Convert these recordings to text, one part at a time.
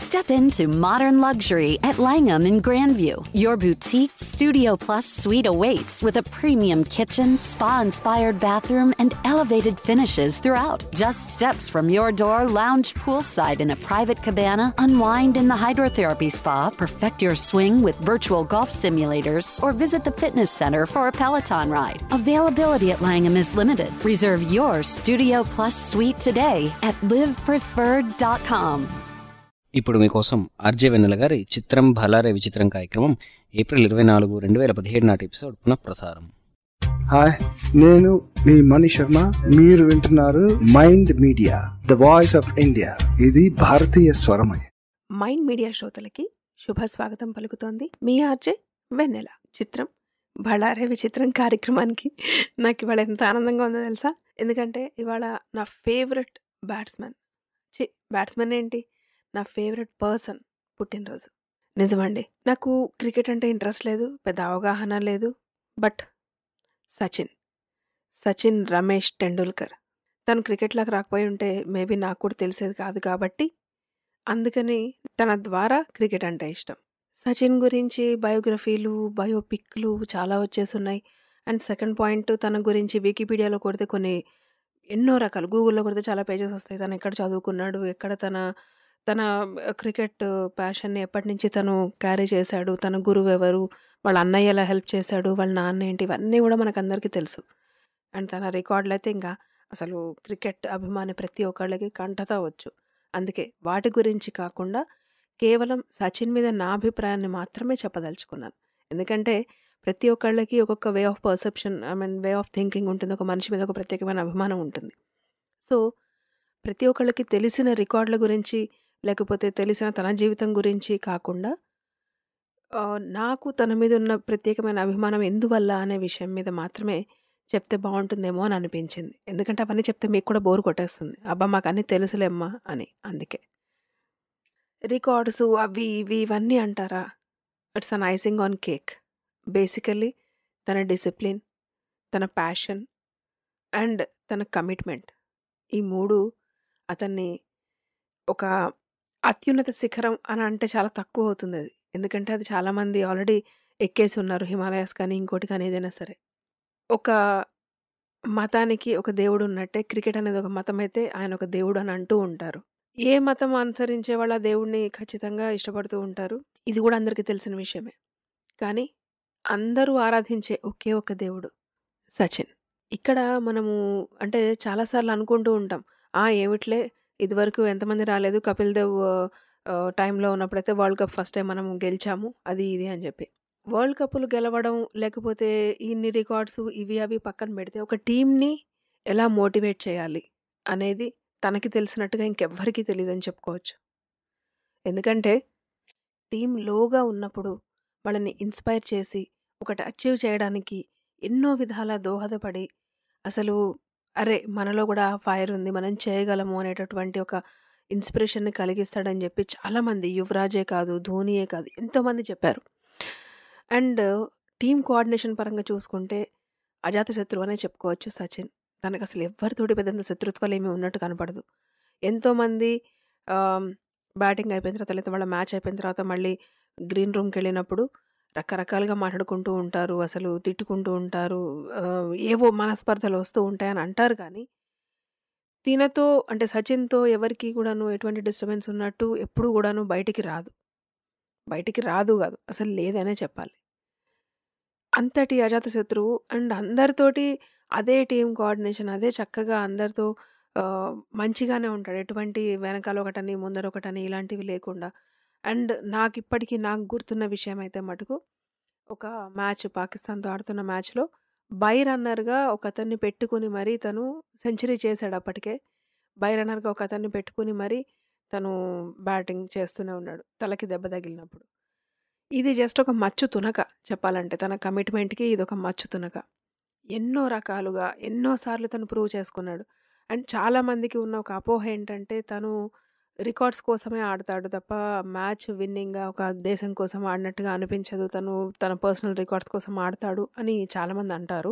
Step into modern luxury at Langham in Grandview. Your boutique Studio Plus suite awaits with a premium kitchen, spa inspired bathroom, and elevated finishes throughout. Just steps from your door, lounge poolside in a private cabana, unwind in the hydrotherapy spa, perfect your swing with virtual golf simulators, or visit the fitness center for a Peloton ride. Availability at Langham is limited. Reserve your Studio Plus suite today at livepreferred.com. ఇప్పుడు మీకోసం RJ వెన్నెల గారి చిత్రం భలారే విచిత్రం కార్యక్రమం April ఇరవై నాలుగు రెండు వేల పదిహేడు నాటి ఎపిసోడ్ పునః ప్రసారం హాయ్ నేను మీ మణి శర్మ మీరు వింటున్నారు Mind Media the voice of India ఇది భారతీయ స్వరమయ మైండ్ మీడియా శ్రోతలకి శుభ స్వాగతం పలుకుతోంది మీ ఆర్జే వెన్నెల చిత్రం బళారే విచిత్రం కార్యక్రమానికి నాకు ఇవాళ ఎంత ఆనందంగా ఉందో తెలుసా ఎందుకంటే ఇవాళ నా ఫేవరెట్ బ్యాట్స్మెన్ చి బ్యాట్స్మెన్ ఏంటి నా ఫేవరెట్ పర్సన్ పుట్టినరోజు నిజమండి నాకు క్రికెట్ అంటే ఇంట్రెస్ట్ లేదు పెద్ద అవగాహన లేదు బట్ సచిన్ సచిన్ రమేష్ టెండూల్కర్ తను క్రికెట్లోకి రాకపోయి ఉంటే మేబీ నాకు కూడా తెలిసేది కాదు కాబట్టి అందుకని తన ద్వారా క్రికెట్ అంటే ఇష్టం సచిన్ గురించి బయోగ్రఫీలు బయోపిక్లు చాలా వచ్చేసున్నాయి అండ్ సెకండ్ పాయింట్ తన గురించి వికీపీడియాలో కొడితే కొన్ని ఎన్నో రకాలు గూగుల్లో కొడితే చాలా పేజెస్ వస్తాయి తను ఎక్కడ చదువుకున్నాడు ఎక్కడ తన తన క్రికెట్ ప్యాషన్ని ఎప్పటి నుంచి తను క్యారీ చేశాడు తన గురువు ఎవరు వాళ్ళ అన్నయ్య ఎలా హెల్ప్ చేశాడు వాళ్ళ నాన్న ఏంటి ఇవన్నీ కూడా మనకు అందరికీ తెలుసు అండ్ తన రికార్డులు అయితే ఇంకా అసలు క్రికెట్ అభిమాని ప్రతి ఒక్కళ్ళకి కంటతా వచ్చు అందుకే వాటి గురించి కాకుండా కేవలం సచిన్ మీద నా అభిప్రాయాన్ని మాత్రమే చెప్పదలుచుకున్నాను ఎందుకంటే ప్రతి ఒక్కళ్ళకి ఒక్కొక్క way of perception I mean way of thinking ఉంటుంది ఒక మనిషి మీద ఒక ప్రత్యేకమైన అభిమానం ఉంటుంది సో ప్రతి ఒక్కళ్ళకి తెలిసిన రికార్డుల గురించి లేకపోతే తెలిసిన తన జీవితం గురించి కాకుండా ఆ, నాకు తన మీద ఉన్న ప్రత్యేకమైన అభిమానం ఎందువల్ల అనే విషయం మీద మాత్రమే చెప్తే బాగుంటుందేమో అని అనిపించింది ఎందుకంటే అవన్నీ చెప్తే మీకు కూడా బోర్ కొట్టేస్తుంది అబ్బా మాకు అన్నీ తెలుసులేమ్మా అని అందుకే రికార్డ్స్ అవి ఇవి ఇవన్నీ అంటారా it's an icing on cake basically తన డిసిప్లిన్ తన ప్యాషన్ అండ్ తన కమిట్మెంట్ ఈ మూడు అతన్ని ఒక అత్యున్నత శిఖరం అని అంటే చాలా తక్కువ అవుతుంది అది ఎందుకంటే అది చాలామంది ఆల్రెడీ ఎక్కేసి ఉన్నారు హిమాలయాస్ కానీ ఇంకోటి కానీ ఏదైనా సరే ఒక మతానికి ఒక దేవుడు ఉన్నట్టే క్రికెట్ అనేది ఒక మతం అయితే ఆయన ఒక దేవుడు అని అంటూ ఉంటారు ఏ మతం అనుసరించే వాళ్ళ దేవుడిని ఖచ్చితంగా ఇష్టపడుతూ ఉంటారు ఇది కూడా అందరికీ తెలిసిన విషయమే కానీ అందరూ ఆరాధించే ఒకే ఒక దేవుడు సచిన్ ఇక్కడ మనము అంటే చాలాసార్లు అనుకుంటూ ఉంటాం ఆ ఏమిట్లే ఇదివరకు ఎంతమంది రాలేదు కపిల్ దేవ్ ఆ, టైంలో ఉన్నప్పుడైతే వరల్డ్ కప్ ఫస్ట్ టైం మనం గెలిచాము అది ఇది అని చెప్పి వరల్డ్ కప్పులు గెలవడం లేకపోతే ఇన్ని రికార్డ్స్ ఇవి అవి పక్కన పెడితే ఒక టీంని ఎలా మోటివేట్ చేయాలి అనేది తనకి తెలిసినట్టుగా ఇంకెవ్వరికీ తెలియదని చెప్పుకోవచ్చు ఎందుకంటే టీం లోగా ఉన్నప్పుడు వాళ్ళని ఇన్స్పైర్ చేసి ఒకటి అచీవ్ చేయడానికి ఎన్నో విధాల దోహదపడి అసలు అరే మనలో కూడా ఫైర్ ఉంది మనం చేయగలము అనేటటువంటి ఒక ఇన్స్పిరేషన్ని కలిగిస్తాడని చెప్పి చాలామంది యువరాజే కాదు ధోనియే కాదు ఎంతోమంది చెప్పారు అండ్ టీం కోఆర్డినేషన్ పరంగా చూసుకుంటే అజాత శత్రువు అనే చెప్పుకోవచ్చు సచిన్ తనకు అసలు ఎవరితోటి పెద్ద శత్రుత్వాలు ఏమీ ఉన్నట్టు కనపడదు ఎంతోమంది బ్యాటింగ్ అయిపోయిన తర్వాత లేదా వాళ్ళ మ్యాచ్ అయిపోయిన తర్వాత మళ్ళీ గ్రీన్ రూమ్కి వెళ్ళినప్పుడు రకరకాలుగా మాట్లాడుకుంటూ ఉంటారు అసలు తిట్టుకుంటూ ఉంటారు ఆ, ఏవో మనస్పర్ధలు వస్తూ ఉంటాయని అంటారు కానీ తినతో అంటే సచిన్తో ఎవరికి కూడాను ఎటువంటి డిస్టర్బెన్స్ ఉన్నట్టు ఎప్పుడు కూడాను బయటికి రాదు బయటికి రాదు కాదు అసలు లేదనే చెప్పాలి అంతటి అజాత శత్రువు అండ్ అందరితోటి అదే టీం కోఆర్డినేషన్ అదే చక్కగా అందరితో ఆ, మంచిగానే ఉంటాడు ఎటువంటి వెనకాల ఒకటని ముందర ఒకటని ఇలాంటివి లేకుండా అండ్ నాకు ఇప్పటికీ నాకు గుర్తున్న విషయం అయితే మటుకు ఒక మ్యాచ్ పాకిస్తాన్తో ఆడుతున్న మ్యాచ్లో బై రన్నర్గా ఒక అతన్ని పెట్టుకుని మరీ తను సెంచరీ చేశాడు అప్పటికే బై రన్నర్గా ఒక అతన్ని పెట్టుకుని మరీ తను బ్యాటింగ్ చేస్తూనే ఉన్నాడు తలకి దెబ్బ తగిలినప్పుడు ఇది జస్ట్ ఒక మచ్చు తునక చెప్పాలంటే తన కమిట్మెంట్కి ఇది ఒక మచ్చు తునక ఎన్నో రకాలుగా ఎన్నోసార్లు తను ప్రూవ్ చేసుకున్నాడు అండ్ చాలామందికి ఉన్న ఒక అపోహ ఏంటంటే తను రికార్డ్స్ కోసమే ఆడతాడు తప్ప మ్యాచ్ విన్నింగ్గా ఒక దేశం కోసం ఆడినట్టుగా అనిపించదు తను తన పర్సనల్ రికార్డ్స్ కోసం ఆడతాడు అని చాలామంది అంటారు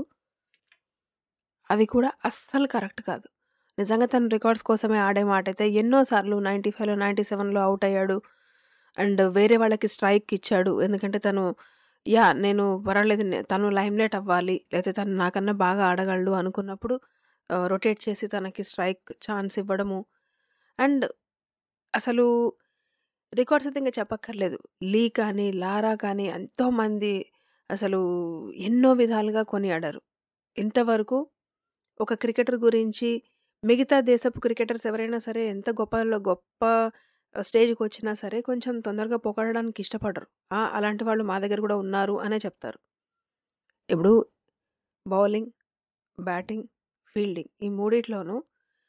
అది కూడా అస్సలు కరెక్ట్ కాదు నిజంగా తను రికార్డ్స్ కోసమే ఆడే మాట అయితే ఎన్నోసార్లు నైంటీ ఫైవ్లో నైంటీ సెవెన్లో అవుట్ అయ్యాడు అండ్ వేరే వాళ్ళకి స్ట్రైక్ ఇచ్చాడు ఎందుకంటే తను యా నేను పర్వాలేదు నే- తను లైమ్లైట్ అవ్వాలి లేకపోతే తను నాకన్నా బాగా ఆడగలడు అనుకున్నప్పుడు రొటేట్ చేసి తనకి స్ట్రైక్ ఛాన్స్ ఇవ్వడము అండ్ అసలు రికార్డ్స్ అయితే ఇంకా చెప్పక్కర్లేదు లీ కానీ లారా కానీ ఎంతోమంది అసలు ఎన్నో విధాలుగా కొనియాడారు ఇంతవరకు ఒక క్రికెటర్ గురించి మిగతా దేశపు క్రికెటర్స్ ఎవరైనా సరే ఎంత గొప్ప గొప్ప స్టేజ్కి వచ్చినా సరే కొంచెం తొందరగా పొగడడానికి ఇష్టపడరు "ఆ, అలాంటి వాళ్ళు మా దగ్గర కూడా ఉన్నారు అనే చెప్తారు ఇప్పుడు బౌలింగ్ బ్యాటింగ్ ఫీల్డింగ్ ఈ మూడిట్లోనూ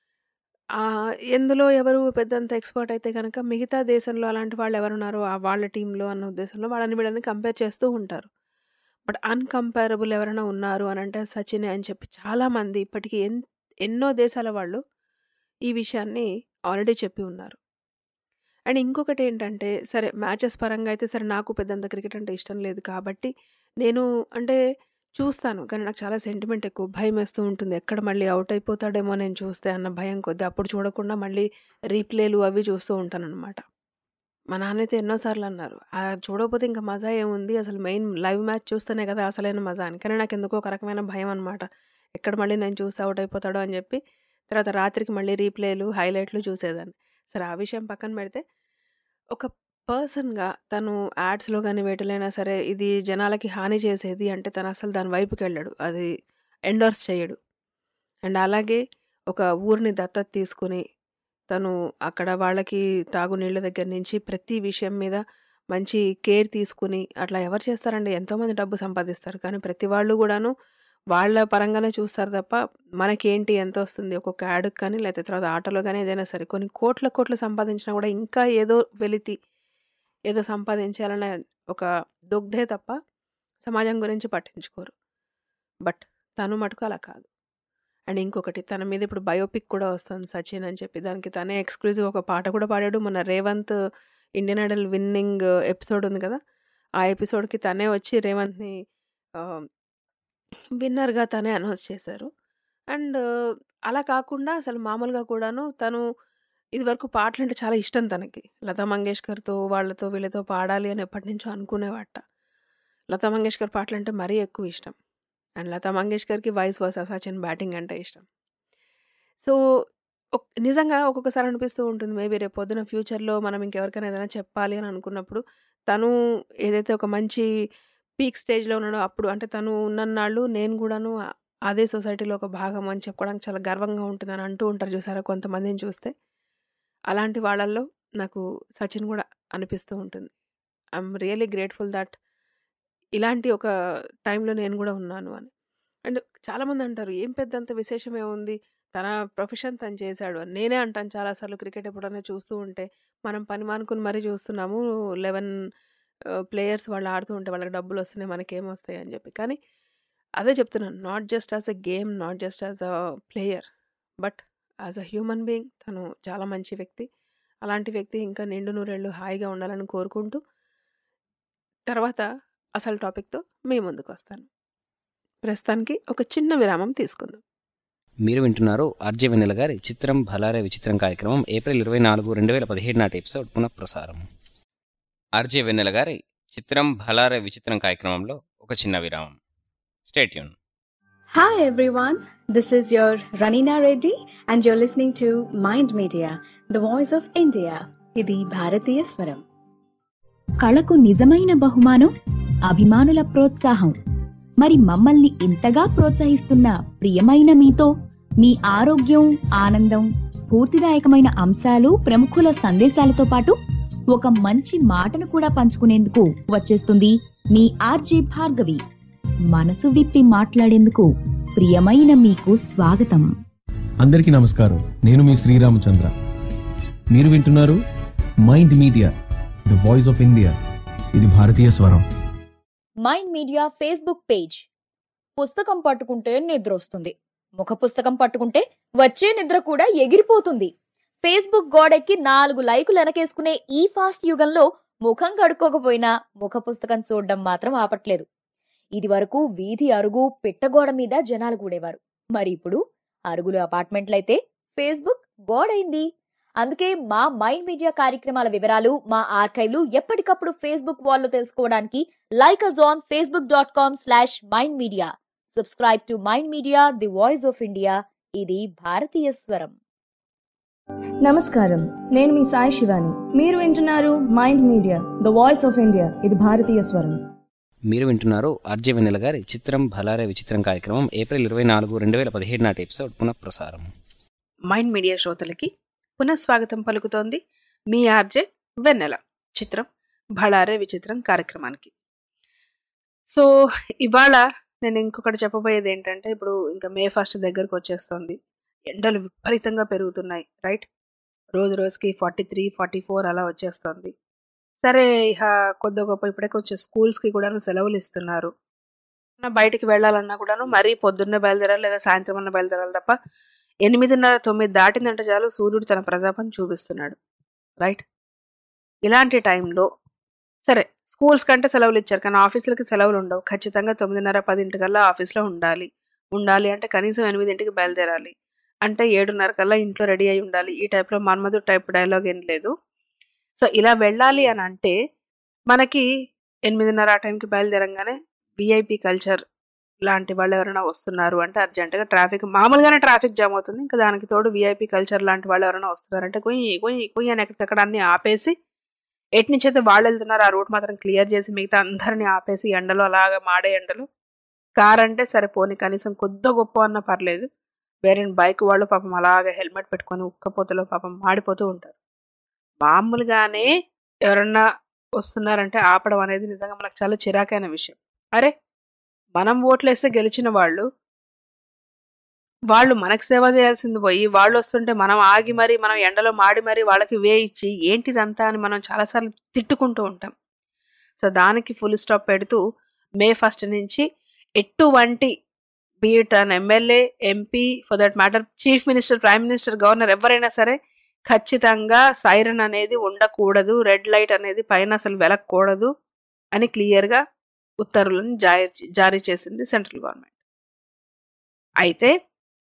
ఆ, ఎందులో ఎవరు పెద్దంత ఎక్స్పర్ట్ అయితే కనుక మిగతా దేశంలో అలాంటి వాళ్ళు ఎవరున్నారో ఆ వాళ్ళ టీంలో అన్న ఉద్దేశంలో వాళ్ళని వీళ్ళని కంపేర్ చేస్తూ ఉంటారు బట్ అన్కంపేరబుల్ ఎవరైనా ఉన్నారు అని అంటే సచినే అని చెప్పి చాలామంది ఇప్పటికీ ఎన్ ఎన్నో దేశాల వాళ్ళు ఈ విషయాన్ని ఆల్రెడీ చెప్పి ఉన్నారు అండ్ ఇంకొకటి ఏంటంటే సరే మ్యాచెస్ పరంగా అయితే సరే నాకు పెద్దంత క్రికెట్ అంటే ఇష్టం లేదు కాబట్టి నేను అంటే చూస్తాను కానీ నాకు చాలా సెంటిమెంట్ ఎక్కువ భయం వేస్తూ ఉంటుంది ఎక్కడ మళ్ళీ అవుట్ అయిపోతాడేమో నేను చూస్తే అన్న భయం కొద్ది అప్పుడు చూడకుండా మళ్ళీ రీప్లేలు అవి చూస్తూ ఉంటాను అనమాట మా నాన్న అయితే ఎన్నోసార్లు అన్నారు ఆ చూడకపోతే ఇంకా మజా ఏముంది అసలు మెయిన్ లైవ్ మ్యాచ్ చూస్తేనే కదా అసలైన మజా అని కానీ నాకు ఎందుకో ఒక రకమైన భయం అనమాట ఎక్కడ మళ్ళీ నేను చూసి అవుట్ అయిపోతాడో అని చెప్పి తర్వాత రాత్రికి మళ్ళీ రీప్లేలు హైలైట్లు చూసేదాన్ని సరే ఆ విషయం పక్కన పెడితే ఒక పర్సన్గా తను యాడ్స్లో కానీ వేటిలైనా సరే ఇది జనాలకి హాని చేసేది అంటే తను అసలు దాని వైపుకి వెళ్ళాడు అది ఎండోర్స్ చేయడు అండ్ అలాగే ఒక ఊరిని దత్తత తీసుకుని తను అక్కడ వాళ్ళకి తాగునీళ్ళ దగ్గర నుంచి ప్రతి విషయం మీద మంచి కేర్ తీసుకుని అట్లా ఎవరు చేస్తారండి ఎంతోమంది డబ్బు సంపాదిస్తారు కానీ ప్రతి వాళ్ళు కూడాను వాళ్ళ పరంగానే చూస్తారు తప్ప మనకేంటి ఎంత వస్తుంది ఒక్కొక్క యాడ్కి కానీ లేకపోతే తర్వాత ఆటలో కానీ ఏదైనా సరే కొన్ని కోట్ల కోట్లు సంపాదించినా కూడా ఇంకా ఏదో వెలితి ఏదో సంపాదించాలనే ఒక దుగ్ధే తప్ప సమాజం గురించి పట్టించుకోరు బట్ తను మటుకు అలా కాదు అండ్ ఇంకొకటి తన మీద ఇప్పుడు బయోపిక్ కూడా వస్తుంది సచిన్ అని చెప్పి దానికి తనే ఎక్స్క్లూజివ్ ఒక పాట కూడా పాడాడు మొన్న Revanth Indian Idol winning episode ఉంది కదా ఆ ఎపిసోడ్కి తనే వచ్చి రేవంత్ని విన్నర్గా తనే అనౌన్స్ చేశారు అండ్ అలా కాకుండా అసలు మామూలుగా కూడాను తను ఇదివరకు పాటలు అంటే చాలా ఇష్టం తనకి లతా మంగేష్కర్తో వాళ్ళతో వీళ్ళతో పాడాలి అని ఎప్పటి నుంచో అనుకునేవాట లతా మంగేష్కర్ పాటలు అంటే మరీ ఎక్కువ ఇష్టం అండ్ లతా మంగేష్కర్కి వాయిస్ వర్స సచిన్ బ్యాటింగ్ అంటే ఇష్టం సో ఒక్- నిజంగా ఒక్కొక్కసారి అనిపిస్తూ ఉంటుంది మేబీ రేపు పొద్దున ఫ్యూచర్లో మనం ఇంకెవరికైనా ఏదైనా చెప్పాలి అని అనుకున్నప్పుడు తను ఏదైతే ఒక మంచి పీక్ స్టేజ్లో ఉన్నాడో అప్పుడు అంటే తను ఉన్నన్నాళ్ళు నేను కూడాను ఆ- అదే సొసైటీలో ఒక భాగం అని చెప్పుకోవడానికి చాలా గర్వంగా ఉంటుందని అంటూ ఉంటారు చూసారా కొంతమందిని చూస్తే అలాంటి వాళ్ళల్లో నాకు సచిన్ కూడా అనిపిస్తూ ఉంటుంది ఐఎమ్ రియలీ గ్రేట్ఫుల్ దట్ ఇలాంటి ఒక టైంలో నేను కూడా ఉన్నాను అని అండ్ చాలామంది అంటారు ఏం పెద్దంత విశేషం ఏముంది తన ప్రొఫెషన్ తను చేశాడు అని నేనే అంటాను చాలాసార్లు క్రికెట్ ఎప్పుడైనా చూస్తూ ఉంటే మనం పని మానుకుని మరీ చూస్తున్నాము లెవెన్ ప్లేయర్స్ వాళ్ళు ఆడుతూ ఉంటే వాళ్ళకి డబ్బులు వస్తున్నాయి మనకేం వస్తాయి అని చెప్పి కానీ అదే చెప్తున్నాను not just as a game not just as a player but as a human being తను చాలా మంచి వ్యక్తి అలాంటి వ్యక్తి ఇంకా నిండు నూరేళ్ళు హాయిగా ఉండాలని కోరుకుంటూ తర్వాత అసలు టాపిక్తో మీ ముందుకు వస్తాను ప్రస్తుతానికి ఒక చిన్న విరామం తీసుకుందాం మీరు వింటున్నారు ఆర్జే వెన్నెల గారి చిత్రం భలారే విచిత్రం కార్యక్రమం ఏప్రిల్ ఇరవై నాలుగు రెండు వేల పదిహేడు నాటి ఎపిసోడ్ పునఃప్రసారం ఆర్జే వెన్నెల గారి చిత్రం భలారే విచిత్రం కార్యక్రమంలో ఒక చిన్న విరామం stay tune Hi everyone, this is your Ranina Reddy and you're listening to Mind Media, the voice of India. ఇది భారతీయ స్వరం కళకు నిజమైన బహుమానం అభిమానుల ప్రోత్సాహం మరి మమ్మల్ని ఇంతగా ప్రోత్సహిస్తున్న ప్రియమైన మీతో మీ ఆరోగ్యం ఆనందం స్ఫూర్తిదాయకమైన అంశాలు ప్రముఖుల సందేశాలతో పాటు ఒక మంచి మాటను కూడా పంచుకునేందుకు వచ్చేస్తుంది మీ ఆర్జే భార్గవి మనసు విప్పి మాట్లాడేందుకు ప్రియమైన మీకు స్వాగతం అందరికీ నమస్కారం నేను మీ శ్రీరామచంద్ర మీరు వింటున్నారు Mind Media the voice of India ఇది భారతీయ స్వరం మైండ్ మీడియా ఫేస్బుక్ పేజ్ పుస్తకం పట్టుకుంటే నిద్ర వస్తుంది ముఖ పుస్తకం పట్టుకుంటే వచ్చే నిద్ర కూడా ఎగిరిపోతుంది ఫేస్బుక్ గోడెక్కి నాలుగు లైకులు వెనకేసుకునే ఈ ఫాస్ట్ యుగంలో ముఖం కడుక్కోకపోయినా ముఖ పుస్తకం చూడడం మాత్రం ఆపట్లేదు ఇది వరకు వీధి అరుగు పిట్టగోడ మీద జనాలు కూడేవారు మరి ఇప్పుడు అరుగులు అపార్ట్మెంట్లయితే ఫేస్బుక్ గోడైంది అందుకే మా మైండ్ మీడియా కార్యక్రమాల వివరాలు మా ఆర్కైవ్లు ఎప్పటికప్పుడు ఫేస్బుక్ వాల్లో తెలుసుకోవడానికి like us on Facebook dot com slash Mind Media subscribe to Mind Media the voice of India ఇది భారతీయ స్వరం నమస్కారం నేను మీ సాయి శివాని మీరు వింటున్నారు Mind Media the voice of India ఇది భారతీయ స్వరం మీరు వింటున్నారు ఆర్జే వెన్నెల గారి చిత్రం భలారే విచిత్రం కార్యక్రమం ఏప్రిల్ ఇరవై నాలుగు రెండు వేల పదిహేడు నాటి ఎపిసోడ్ పునఃప్రసారం మైండ్ మీడియా శ్రోతలకి పునఃస్వాగతం పలుకుతోంది మీ ఆర్జే వెన్నెల చిత్రం భళారే విచిత్రం కార్యక్రమానికి సో ఇవాళ నేను ఇంకొకటి చెప్పబోయేది ఏంటంటే ఇప్పుడు ఇంకా మే ఫస్ట్ దగ్గరకు వచ్చేస్తుంది ఎండలు విపరీతంగా పెరుగుతున్నాయి రైట్ రోజు రోజుకి ఫార్టీ త్రీ ఫార్టీ ఫోర్ అలా వచ్చేస్తుంది సరే ఇక కొద్ది గొప్ప ఇప్పుడే కొంచెం స్కూల్స్కి కూడాను సెలవులు ఇస్తున్నారు నా బయటికి వెళ్ళాలన్నా కూడాను మరీ పొద్దున్నే బయలుదేరాలి లేదా సాయంత్రం అన్న బయలుదేరాలి తప్ప ఎనిమిదిన్నర తొమ్మిది దాటిందంటే చాలు సూర్యుడు తన ప్రతాపం చూపిస్తున్నాడు రైట్ ఇలాంటి టైంలో సరే స్కూల్స్ కంటే సెలవులు ఇచ్చారు కానీ ఆఫీసులకి సెలవులు ఉండవు ఖచ్చితంగా తొమ్మిదిన్నర పదింటికల్లా ఆఫీస్లో ఉండాలి ఉండాలి అంటే కనీసం ఎనిమిదింటికి బయలుదేరాలి అంటే ఏడున్నర కల్లా ఇంట్లో రెడీ అయి ఉండాలి ఈ టైప్లో మన్మధు టైప్ డైలాగ్ ఏం లేదు సో ఇలా వెళ్ళాలి అని అంటే మనకి ఎనిమిదిన్నర ఆ టైంకి బయలుదేరంగానే విఐపి కల్చర్ లాంటి వాళ్ళు ఎవరైనా వస్తున్నారు అంటే అర్జెంటుగా ట్రాఫిక్ మామూలుగానే ట్రాఫిక్ జామ్ అవుతుంది ఇంకా దానికి తోడు విఐపి కల్చర్ లాంటి వాళ్ళు ఎవరైనా వస్తున్నారంటే కొయ్యి కొయ్యి కొయ్యి అని ఎక్కడికక్కడ అన్ని ఆపేసి ఎటు నుంచి అయితే వాళ్ళు వెళ్తున్నారు ఆ రూట్ మాత్రం క్లియర్ చేసి మిగతా అందరినీ ఆపేసి ఎండలో అలాగా మాడే ఎండలు కార్ అంటే సరే పోనీ కనీసం కొద్ది గొప్ప అన్న పర్లేదు వేరే బైక్ వాళ్ళు పాపం అలాగే హెల్మెట్ పెట్టుకొని ఉక్కపోతలో పాపం మాడిపోతూ ఉంటారు మామూలుగానే ఎవరన్నా వస్తున్నారంటే ఆపడం అనేది నిజంగా మనకు చాలా చిరాకైన విషయం అరే మనం ఓట్లేస్తే గెలిచిన వాళ్ళు వాళ్ళు మనకు సేవ చేయాల్సింది పోయి వాళ్ళు వస్తుంటే మనం ఆగి మరి మనం ఎండలో మాడి మరి వాళ్ళకి వే ఇచ్చి ఏంటిదంతా అని మనం చాలాసార్లు తిట్టుకుంటూ ఉంటాం సో దానికి ఫుల్ స్టాప్ పెడుతూ మే ఫస్ట్ నుంచి ఎటువంటి be it an MLA MP for that matter chief minister prime minister governor ఎవరైనా సరే ఖచ్చితంగా సైరన్ అనేది ఉండకూడదు రెడ్ లైట్ అనేది పైన అసలు వెలకూడదు అని క్లియర్గా ఉత్తర్వులను జారీ జారీ చేసింది సెంట్రల్ గవర్నమెంట్ అయితే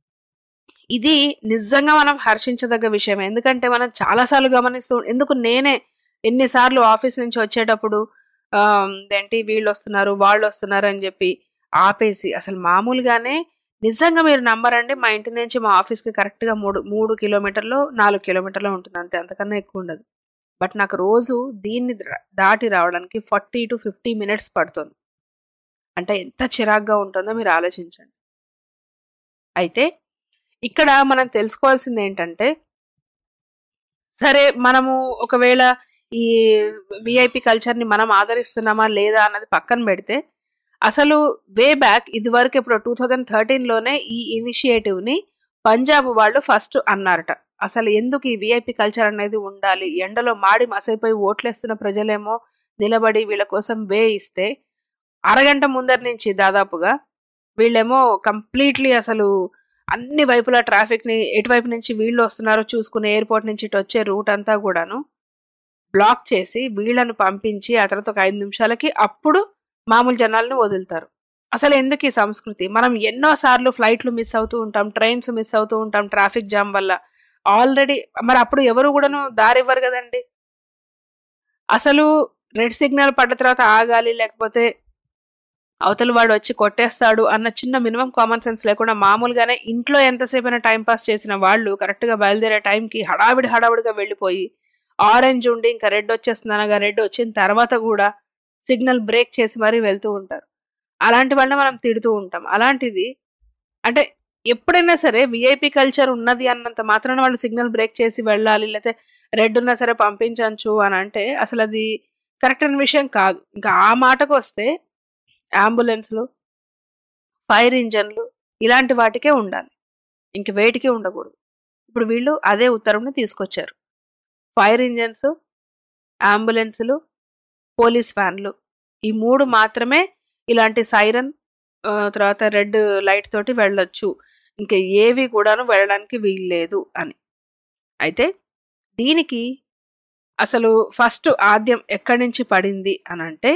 ఇది నిజంగా మనం హర్షించదగ్గ విషయం ఎందుకంటే మనం చాలాసార్లు గమనిస్తూ ఎందుకు నేనే ఎన్నిసార్లు ఆఫీస్ నుంచి వచ్చేటప్పుడు ఆ, ఏంటి వీళ్ళు వస్తున్నారు వాళ్ళు వస్తున్నారు అని చెప్పి ఆపేసి అసలు మామూలుగానే నిజంగా మీరు నమ్మరండి మా ఇంటి నుంచి మా ఆఫీస్కి కరెక్ట్గా మూడు మూడు కిలోమీటర్లు నాలుగు కిలోమీటర్లు ఉంటుంది అంతే అంతకన్నా ఎక్కువ ఉండదు బట్ నాకు రోజు దీన్ని దా- దాటి రావడానికి ఫార్టీ టు ఫిఫ్టీ మినిట్స్ పడుతుంది అంటే ఎంత చిరాగ్గా ఉంటుందో మీరు ఆలోచించండి అయితే ఇక్కడ మనం తెలుసుకోవాల్సింది ఏంటంటే సరే మనము ఒకవేళ ఈ విఐపి కల్చర్ని మనం ఆదరిస్తున్నామా లేదా అన్నది పక్కన పెడితే అసలు వే బ్యాక్ ఇది వరకు ఇప్పుడు టూ థౌజండ్ థర్టీన్లోనే ఈ ఇనిషియేటివ్ని పంజాబ్ వాళ్ళు ఫస్ట్ అన్నారట అసలు ఎందుకు ఈ విఐపి కల్చర్ అనేది ఉండాలి ఎండలో మాడి మసైపోయి ఓట్లేస్తున్న ప్రజలేమో నిలబడి వీళ్ళ కోసం వే ఇస్తే అరగంట ముందర నుంచి దాదాపుగా వీళ్ళేమో కంప్లీట్లీ అసలు అన్ని వైపులా ట్రాఫిక్ని ఎటువైపు నుంచి వీళ్ళు వస్తున్నారో చూసుకుని ఎయిర్పోర్ట్ నుంచి ఇటు వచ్చే రూట్ అంతా కూడాను బ్లాక్ చేసి వీళ్ళను పంపించి ఆ తర్వాత ఒక ఐదు నిమిషాలకి అప్పుడు మామూలు జనాలను వదులుతారు అసలు ఎందుకు ఈ సంస్కృతి మనం ఎన్నో సార్లు ఫ్లైట్లు మిస్ అవుతూ ఉంటాం ట్రైన్స్ మిస్ అవుతూ ఉంటాం ట్రాఫిక్ జామ్ వల్ల ఆల్రెడీ మరి అప్పుడు ఎవరు కూడాను దారి ఇవ్వరు కదండి అసలు రెడ్ సిగ్నల్ పడ్డ తర్వాత ఆగాలి లేకపోతే అవతల వాడు వచ్చి కొట్టేస్తాడు అన్న చిన్న మినిమం కామన్ సెన్స్ లేకుండా మామూలుగానే ఇంట్లో ఎంతసేపు అయినా టైం పాస్ చేసిన వాళ్ళు కరెక్ట్గా బయలుదేరే టైంకి హడావిడి హడావిడిగా వెళ్ళిపోయి ఆరెంజ్ ఉండి ఇంకా రెడ్ వచ్చేస్తుంది అనగా రెడ్ వచ్చిన తర్వాత కూడా సిగ్నల్ బ్రేక్ చేసి మరీ వెళ్తూ ఉంటారు అలాంటి వాళ్ళని మనం తిడుతూ ఉంటాం అలాంటిది అంటే ఎప్పుడైనా సరే విఐపి కల్చర్ ఉన్నది అన్నంత మాత్రాన వాళ్ళు సిగ్నల్ బ్రేక్ చేసి వెళ్ళాలి లేకపోతే రెడ్ ఉన్నా సరే పంపించవచ్చు అని అంటే అసలు అది కరెక్ట్ అయిన విషయం కాదు ఇంకా ఆ మాటకు వస్తే అంబులెన్స్లు ఫైర్ ఇంజన్లు ఇలాంటి వాటికే ఉండాలి ఇంక వేటికి ఉండకూడదు ఇప్పుడు వీళ్ళు అదే ఉత్తర్వుని తీసుకొచ్చారు ఫైర్ ఇంజన్స్ అంబులెన్సులు పోలీస్ వ్యాన్లు ఈ మూడు మాత్రమే ఇలాంటి సైరన్ ఆ, తర్వాత రెడ్ లైట్ తోటి వెళ్ళొచ్చు ఇంకా ఏవి కూడాను వెళ్ళడానికి వీల్లేదు అని అయితే దీనికి అసలు ఫస్ట్ ఆద్యం ఎక్కడి నుంచి పడింది అని అంటే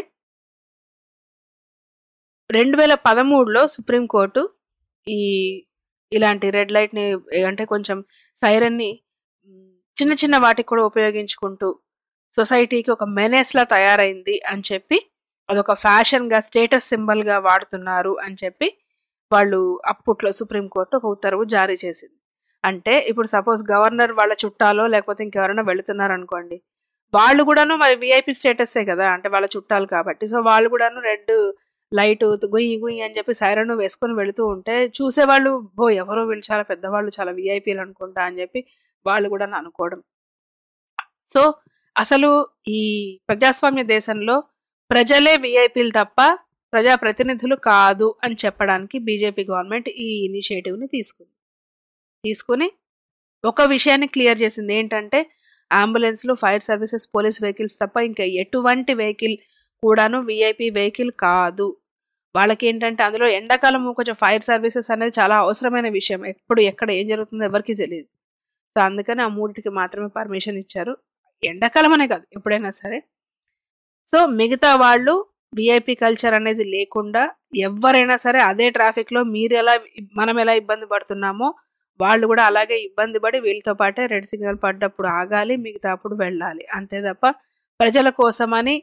రెండు వేల పదమూడులో సుప్రీంకోర్టు ఈ ఇలాంటి రెడ్ లైట్ని అంటే కొంచెం సైరన్ని మ్, చిన్న చిన్న వాటికి కూడా ఉపయోగించుకుంటూ సొసైటీకి ఒక మెనేస్లా తయారైంది అని చెప్పి అదొక ఫ్యాషన్గా స్టేటస్ సింబల్గా వాడుతున్నారు అని చెప్పి వాళ్ళు అప్పట్లో సుప్రీంకోర్టు ఒక ఉత్తర్వు జారీ చేసింది అంటే ఇప్పుడు సపోజ్ గవర్నర్ వాళ్ళ చుట్టాలో లేకపోతే ఇంకెవరైనా వెళుతున్నారు అనుకోండి వాళ్ళు కూడాను మరి విఐపి స్టేటస్సే కదా అంటే వాళ్ళ చుట్టాలు కాబట్టి సో వాళ్ళు కూడాను రెడ్ లైట్ గుయ్యి గుయ్యి అని చెప్పి సైరన్ వేసుకొని వెళుతూ ఉంటే చూసేవాళ్ళు బో ఎవరో వీళ్ళు చాలా పెద్దవాళ్ళు చాలా విఐపీలు అనుకుంటా అని చెప్పి వాళ్ళు కూడా అనుకోవడం సో అసలు ఈ ప్రజాస్వామ్య దేశంలో ప్రజలే విఐపీలు తప్ప ప్రజాప్రతినిధులు కాదు అని చెప్పడానికి బీజేపీ గవర్నమెంట్ ఈ ఇనిషియేటివ్ని తీసుకుంది తీసుకుని ఒక విషయాన్ని క్లియర్ చేసింది ఏంటంటే అంబులెన్స్లు ఫైర్ సర్వీసెస్ పోలీస్ వెహికల్స్ తప్ప ఇంకా ఎటువంటి వెహికల్ కూడాను విఐపి వెహికల్ కాదు వాళ్ళకి ఏంటంటే అందులో ఎండాకాలం కొంచెం ఫైర్ సర్వీసెస్ అనేది చాలా అవసరమైన విషయం ఎప్పుడు ఎక్కడ ఏం జరుగుతుందో ఎవరికి తెలియదు సో అందుకని ఆ మూడిటికి మాత్రమే పర్మిషన్ ఇచ్చారు ఎండాకాలం అనే కాదు ఎప్పుడైనా సరే సో మిగతా వాళ్ళు విఐపి కల్చర్ అనేది లేకుండా ఎవరైనా సరే అదే ట్రాఫిక్లో మీరు ఎలా మనం ఎలా ఇబ్బంది పడుతున్నామో వాళ్ళు కూడా అలాగే ఇబ్బంది పడి వీళ్ళతో పాటే రెడ్ సిగ్నల్ పడ్డప్పుడు ఆగాలి మిగతా అప్పుడు వెళ్ళాలి అంతే తప్ప ప్రజల కోసమని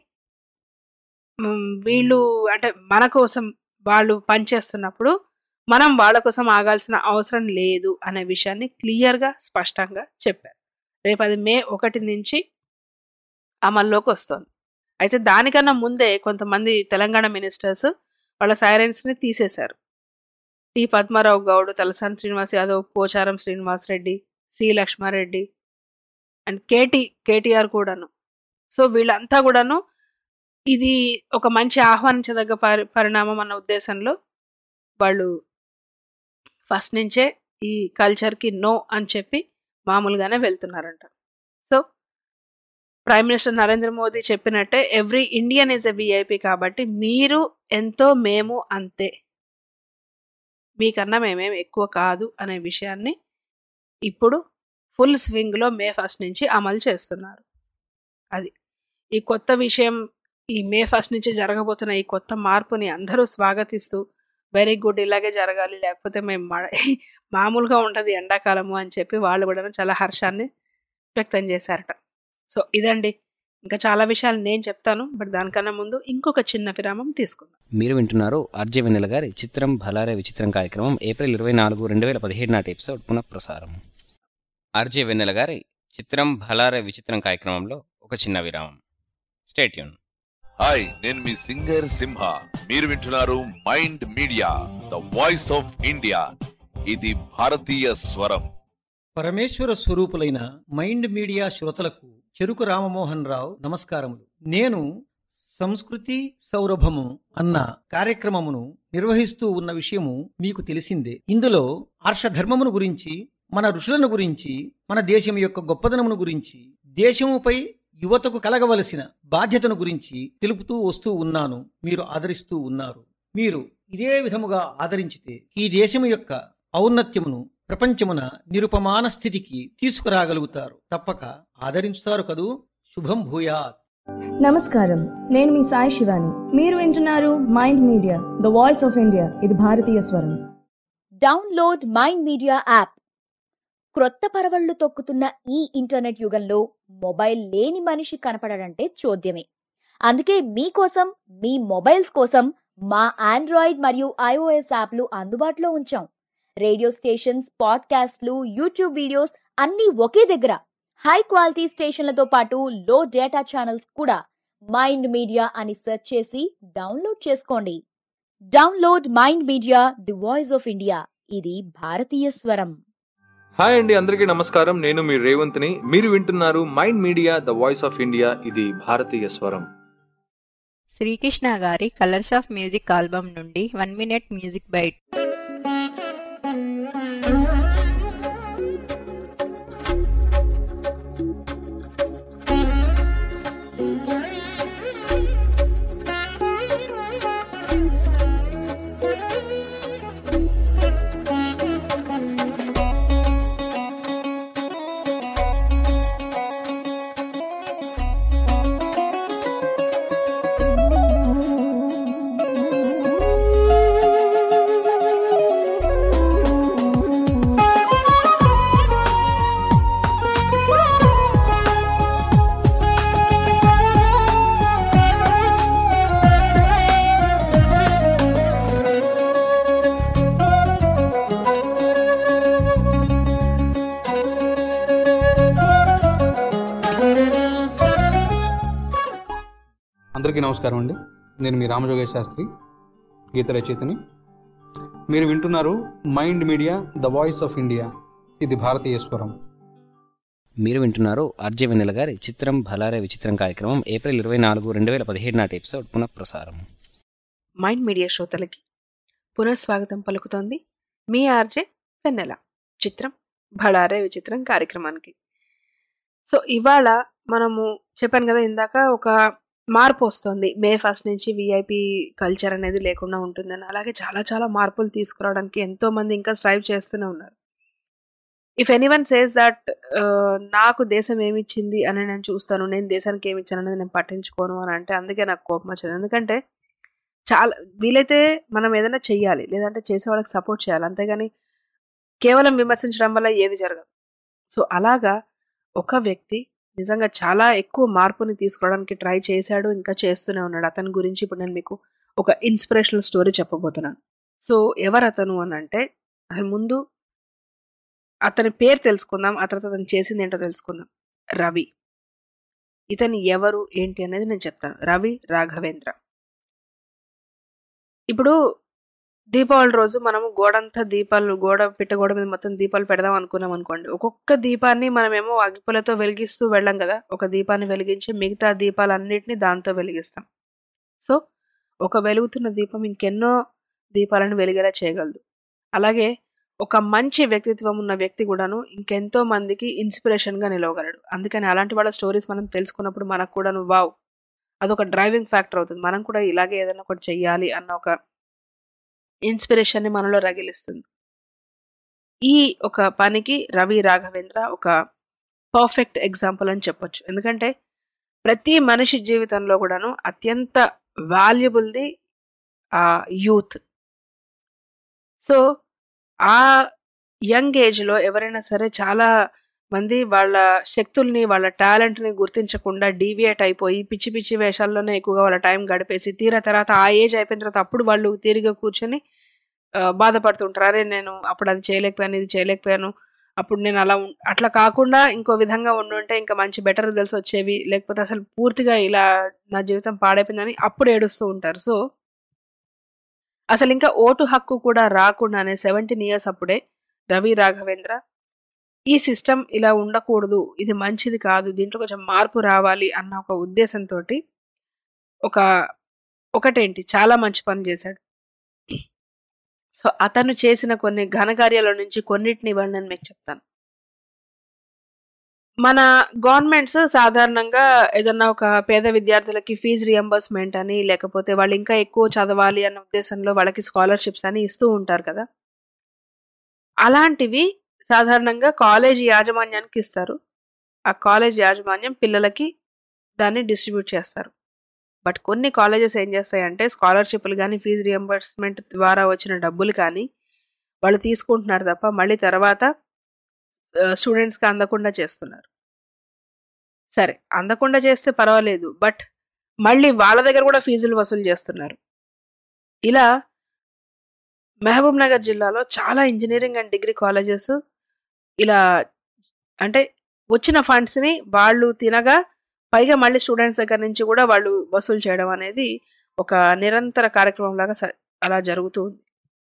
వీళ్ళు అంటే మన కోసం వాళ్ళు పనిచేస్తున్నప్పుడు మనం వాళ్ళ కోసం ఆగాల్సిన అవసరం లేదు అనే విషయాన్ని క్లియర్గా స్పష్టంగా చెప్పారు రేపు అది మే ఒకటి నుంచి అమల్లోకి వస్తుంది అయితే దానికన్నా ముందే కొంతమంది తెలంగాణ మినిస్టర్స్ వాళ్ళ సైలెన్స్ని తీసేశారు T Padmarao Goud Talasani Srinivas Yadav Pocharam Srinivas Reddy C Laxmareddy and KT KTR కూడాను సో వీళ్ళంతా కూడాను ఇది ఒక మంచి ఆహ్వానించదగ్గ పరి పరిణామం అన్న ఉద్దేశంలో వాళ్ళు ఫస్ట్ నుంచే ఈ కల్చర్కి నో అని చెప్పి మామూలుగానే వెళ్తున్నారంట so prime minister Narendra Modi చెప్పినట్టే every Indian is a VIP కాబట్టి మీరు ఎంతో మేము అంతే మీకన్నా మేమేం ఎక్కువ కాదు అనే విషయాన్ని ఇప్పుడు ఫుల్ స్వింగ్లో మే ఫస్ట్ నుంచి అమలు చేస్తున్నారు అది ఈ కొత్త విషయం ఈ మే ఫస్ట్ నుంచి జరగబోతున్న ఈ కొత్త మార్పుని అందరూ స్వాగతిస్తూ వెరీ గుడ్ ఇలాగే జరగాలి లేకపోతే మేము మామూలుగా ఉంటుంది ఎండాకాలము అని చెప్పి వాళ్ళు కూడా చాలా హర్షాన్ని వ్యక్తం చేశారట సో ఇదండి ఇంకా చాలా విషయాలు నేను చెప్తాను బట్ దానికన్నా ముందు ఇంకొక చిన్న విరామం తీసుకుందాం మీరు వింటున్నారు ఆర్జే వెన్నెల గారి చిత్రం భలారే విచిత్రం కార్యక్రమం ఏప్రిల్ ఇరవై నాలుగు రెండు వేల పదిహేడు నాటి ఎపిసోడ్ పునఃప్రసారం ఆర్జే వెన్నెల గారి చిత్రం భలారే విచిత్రం కార్యక్రమంలో ఒక చిన్న విరామం స్టేట్యూన్ హాయ్ నేను మీ సింగర్ సింహ మీరు వింటున్నారు Mind Media the voice of India ఇది భారతీయ స్వరం పరమేశ్వర స్వరూపులైన మైండ్ మీడియా శ్రోతలకు చెరుకు రామమోహన్ రావు నమస్కారములు నేను సంస్కృతి సౌరభము అన్న కార్యక్రమమును నిర్వహిస్తూ ఉన్న విషయము మీకు తెలిసిందే ఇందులో ఆర్షధర్మమును గురించి మన ఋషులను గురించి మన దేశం యొక్క గొప్పదనమును గురించి దేశముపై యువతకు కలగవలసిన బాధ్యతను గురించి తెలుపుతూ వస్తూ ఉన్నాను మీరు ఆదరిస్తూ ఉన్నారు మీరు ఇదే విధముగా ఆదరించితే ఈ దేశము యొక్క ఔన్నత్యమును ప్రపంచమున నిరుపమాన స్థితికి తీసుకురాగలుగుతారు తప్పక ఆదరించుతారు కదూ శుభం భూయాత్ నమస్కారం నేను మీ సాయి శివాని మీరు వింటున్నారు Mind Media the voice of India ఇది భారతీయ స్వరం డౌన్లోడ్ మైండ్ మీడియా యాప్ క్రొత్త పరవళ్లు తొక్కుతున్న ఈ ఇంటర్నెట్ యుగంలో మొబైల్ లేని మనిషి కనపడడంటే చోద్యమే అందుకే మీకోసం మీ మొబైల్స్ కోసం మా ఆండ్రాయిడ్ మరియు ఐఓఎస్ యాప్లు అందుబాటులో ఉంచాం రేడియో స్టేషన్స్ పాడ్కాస్ట్లు యూట్యూబ్ వీడియోస్ అన్నీ ఒకే దగ్గర హై క్వాలిటీ స్టేషన్లతో పాటు లో డేటా ఛానల్స్ కూడా మైండ్ మీడియా అని సెర్చ్ చేసి డౌన్లోడ్ చేసుకోండి download Mind Media the voice of India ఇది భారతీయ స్వరం హాయ్ అండి అందరికీ నమస్కారం నేను మీ రేవంత్ని మీరు వింటున్నారు Mind Media the voice of India ఇది భారతీయ స్వరం శ్రీకృష్ణ గారి కలర్స్ ఆఫ్ మ్యూజిక్ ఆల్బమ్ నుండి వన్ మినిట్ మ్యూజిక్ బైట్ అందరికీ నమస్కారం అండి నేను మీ రామజోగేష్ శాస్త్రి గీత రచయితని మీరు వింటున్నారు Mind Media the voice of India ఇది భారతీయ స్వరం మీరు వింటున్నారు ఆర్జే వెన్నెల గారి చిత్రం భలారే విచిత్రం కార్యక్రమం ఏప్రిల్ ఇరవై నాలుగు రెండు వేల పదిహేడు నాటి ఎపిసోడ్ పునఃప్రసారం మైండ్ మీడియా శ్రోతలకి పునఃస్వాగతం పలుకుతోంది మీ ఆర్జే వెన్నెల చిత్రం భళారే విచిత్రం కార్యక్రమానికి సో ఇవాళ మనము చెప్పాను కదా ఇందాక ఒక మార్పు వస్తుంది మే ఫస్ట్ నుంచి విఐపి కల్చర్ అనేది లేకుండా ఉంటుందని అలాగే చాలా చాలా మార్పులు తీసుకురావడానికి ఎంతో మంది ఇంకా స్ట్రైవ్ చేస్తూనే ఉన్నారు ఇఫ్ ఎనీవన్ సేస్ దట్ నాకు దేశం ఏమి ఇచ్చింది అని నేను చూస్తాను నేను దేశానికి ఏమి ఇచ్చాను అనేది నేను పట్టించుకోను అని అంటే అందుకే నాకు కోపం వచ్చింది ఎందుకంటే చాలా వీలైతే మనం ఏదైనా చెయ్యాలి లేదంటే చేసే వాళ్ళకి సపోర్ట్ చేయాలి అంతేగాని కేవలం విమర్శించడం వల్ల ఏది జరగదు సో అలాగా ఒక వ్యక్తి నిజంగా చాలా ఎక్కువ మార్పుని తీసుకోవడానికి ట్రై చేశాడు ఇంకా చేస్తూనే ఉన్నాడు అతని గురించి ఇప్పుడు నేను మీకు ఒక ఇన్స్పిరేషనల్ స్టోరీ చెప్పబోతున్నాను సో ఎవరు అతను అని అంటే అసలు ముందు అతని పేరు తెలుసుకుందాం ఆ తర్వాత అతను చేసింది ఏంటో తెలుసుకుందాం రవి ఇతను ఎవరు ఏంటి అనేది నేను చెప్తాను రవి రాఘవేంద్ర ఇప్పుడు దీపావళి రోజు మనము గోడంతా దీపాలు గోడ పిట్ట గోడ మీద మొత్తం దీపాలు పెడదాం అనుకున్నాం అనుకోండి ఒక్కొక్క దీపాన్ని మనమేమో అగ్గిపులతో వెలిగిస్తూ వెళ్ళాం కదా ఒక దీపాన్ని వెలిగించి మిగతా దీపాలన్నిటిని దాంతో వెలిగిస్తాం సో ఒక వెలుగుతున్న దీపం ఇంకెన్నో దీపాలను వెలిగేలా చేయగలదు అలాగే ఒక మంచి వ్యక్తిత్వం ఉన్న వ్యక్తి కూడాను ఇంకెంతో మందికి ఇన్స్పిరేషన్గా నిలవగలడు అందుకని అలాంటి వాళ్ళ స్టోరీస్ మనం తెలుసుకున్నప్పుడు మనకు కూడాను వావ్ అదొక డ్రైవింగ్ ఫ్యాక్టర్ అవుతుంది మనం కూడా ఇలాగే ఏదైనా ఒకటి చెయ్యాలి అన్న ఒక ఇన్స్పిరేషన్ని మనలో రగిలిస్తుంది ఈ ఒక పనికి రవి రాఘవేంద్ర ఒక పర్ఫెక్ట్ ఎగ్జాంపుల్ అని చెప్పొచ్చు ఎందుకంటే ప్రతి మనిషి జీవితంలో కూడాను అత్యంత వాల్యుబుల్ది ఆ యూత్ సో ఆ యంగ్ ఏజ్లో ఎవరైనా సరే చాలా మంది వాళ్ళ శక్తుల్ని వాళ్ళ టాలెంట్ని గుర్తించకుండా డీవియేట్ అయిపోయి పిచ్చి పిచ్చి వేషాల్లోనే ఎక్కువగా వాళ్ళ టైం గడిపేసి తీరా తర్వాత ఆ ఏజ్ అయిపోయిన తర్వాత అప్పుడు వాళ్ళు తీరిగా కూర్చొని బాధపడుతుంటారు అరే నేను అప్పుడు అది చేయలేకపోయాను ఇది చేయలేకపోయాను అప్పుడు నేను అలా అట్లా కాకుండా ఇంకో విధంగా ఉండుంటే ఇంకా మంచి బెటర్ రిజల్ట్స్ వచ్చేవి లేకపోతే అసలు పూర్తిగా ఇలా నా జీవితం పాడైపోయిందని అప్పుడు ఏడుస్తూ ఉంటారు సో అసలు ఇంకా ఓటు హక్కు కూడా రాకుండానే సెవెంటీన్ ఇయర్స్ అప్పుడే రవి రాఘవేంద్ర ఈ సిస్టమ్ ఇలా ఉండకూడదు ఇది మంచిది కాదు దీంట్లో కొంచెం మార్పు రావాలి అన్న ఒక ఉద్దేశంతో ఒక ఒకటేంటి చాలా మంచి పని చేశాడు సో అతను చేసిన కొన్ని ఘనకార్యాల నుంచి కొన్నిటిని ఇవ్వండి నేను మీకు చెప్తాను మన గవర్నమెంట్స్ సాధారణంగా ఏదన్నా ఒక పేద విద్యార్థులకి ఫీజు రియంబర్స్మెంట్ అని లేకపోతే వాళ్ళు ఇంకా ఎక్కువ చదవాలి అన్న ఉద్దేశంలో వాళ్ళకి స్కాలర్షిప్స్ అని ఇస్తూ ఉంటారు కదా అలాంటివి సాధారణంగా కాలేజ్ యాజమాన్యానికి ఇస్తారు ఆ కాలేజ్ యాజమాన్యం పిల్లలకి దాన్ని డిస్ట్రిబ్యూట్ చేస్తారు బట్ కొన్ని కాలేజెస్ ఏం చేస్తాయంటే స్కాలర్షిప్లు కానీ ఫీజు రియంబర్స్మెంట్ ద్వారా వచ్చిన డబ్బులు కానీ వాళ్ళు తీసుకుంటున్నారు తప్ప మళ్ళీ తర్వాత స్టూడెంట్స్కి అందకుండా చేస్తున్నారు సరే అందకుండా చేస్తే పర్వాలేదు బట్ మళ్ళీ వాళ్ళ దగ్గర కూడా ఫీజులు వసూలు చేస్తున్నారు ఇలా మహబూబ్ నగర్ జిల్లాలో చాలా ఇంజనీరింగ్ అండ్ డిగ్రీ కాలేజెస్ ఇలా అంటే వచ్చిన ఫండ్స్ని వాళ్ళు తినగా పైగా మళ్ళీ స్టూడెంట్స్ దగ్గర నుంచి కూడా వాళ్ళు వసూలు చేయడం అనేది ఒక నిరంతర కార్యక్రమం లాగా అలా జరుగుతూ ఉంది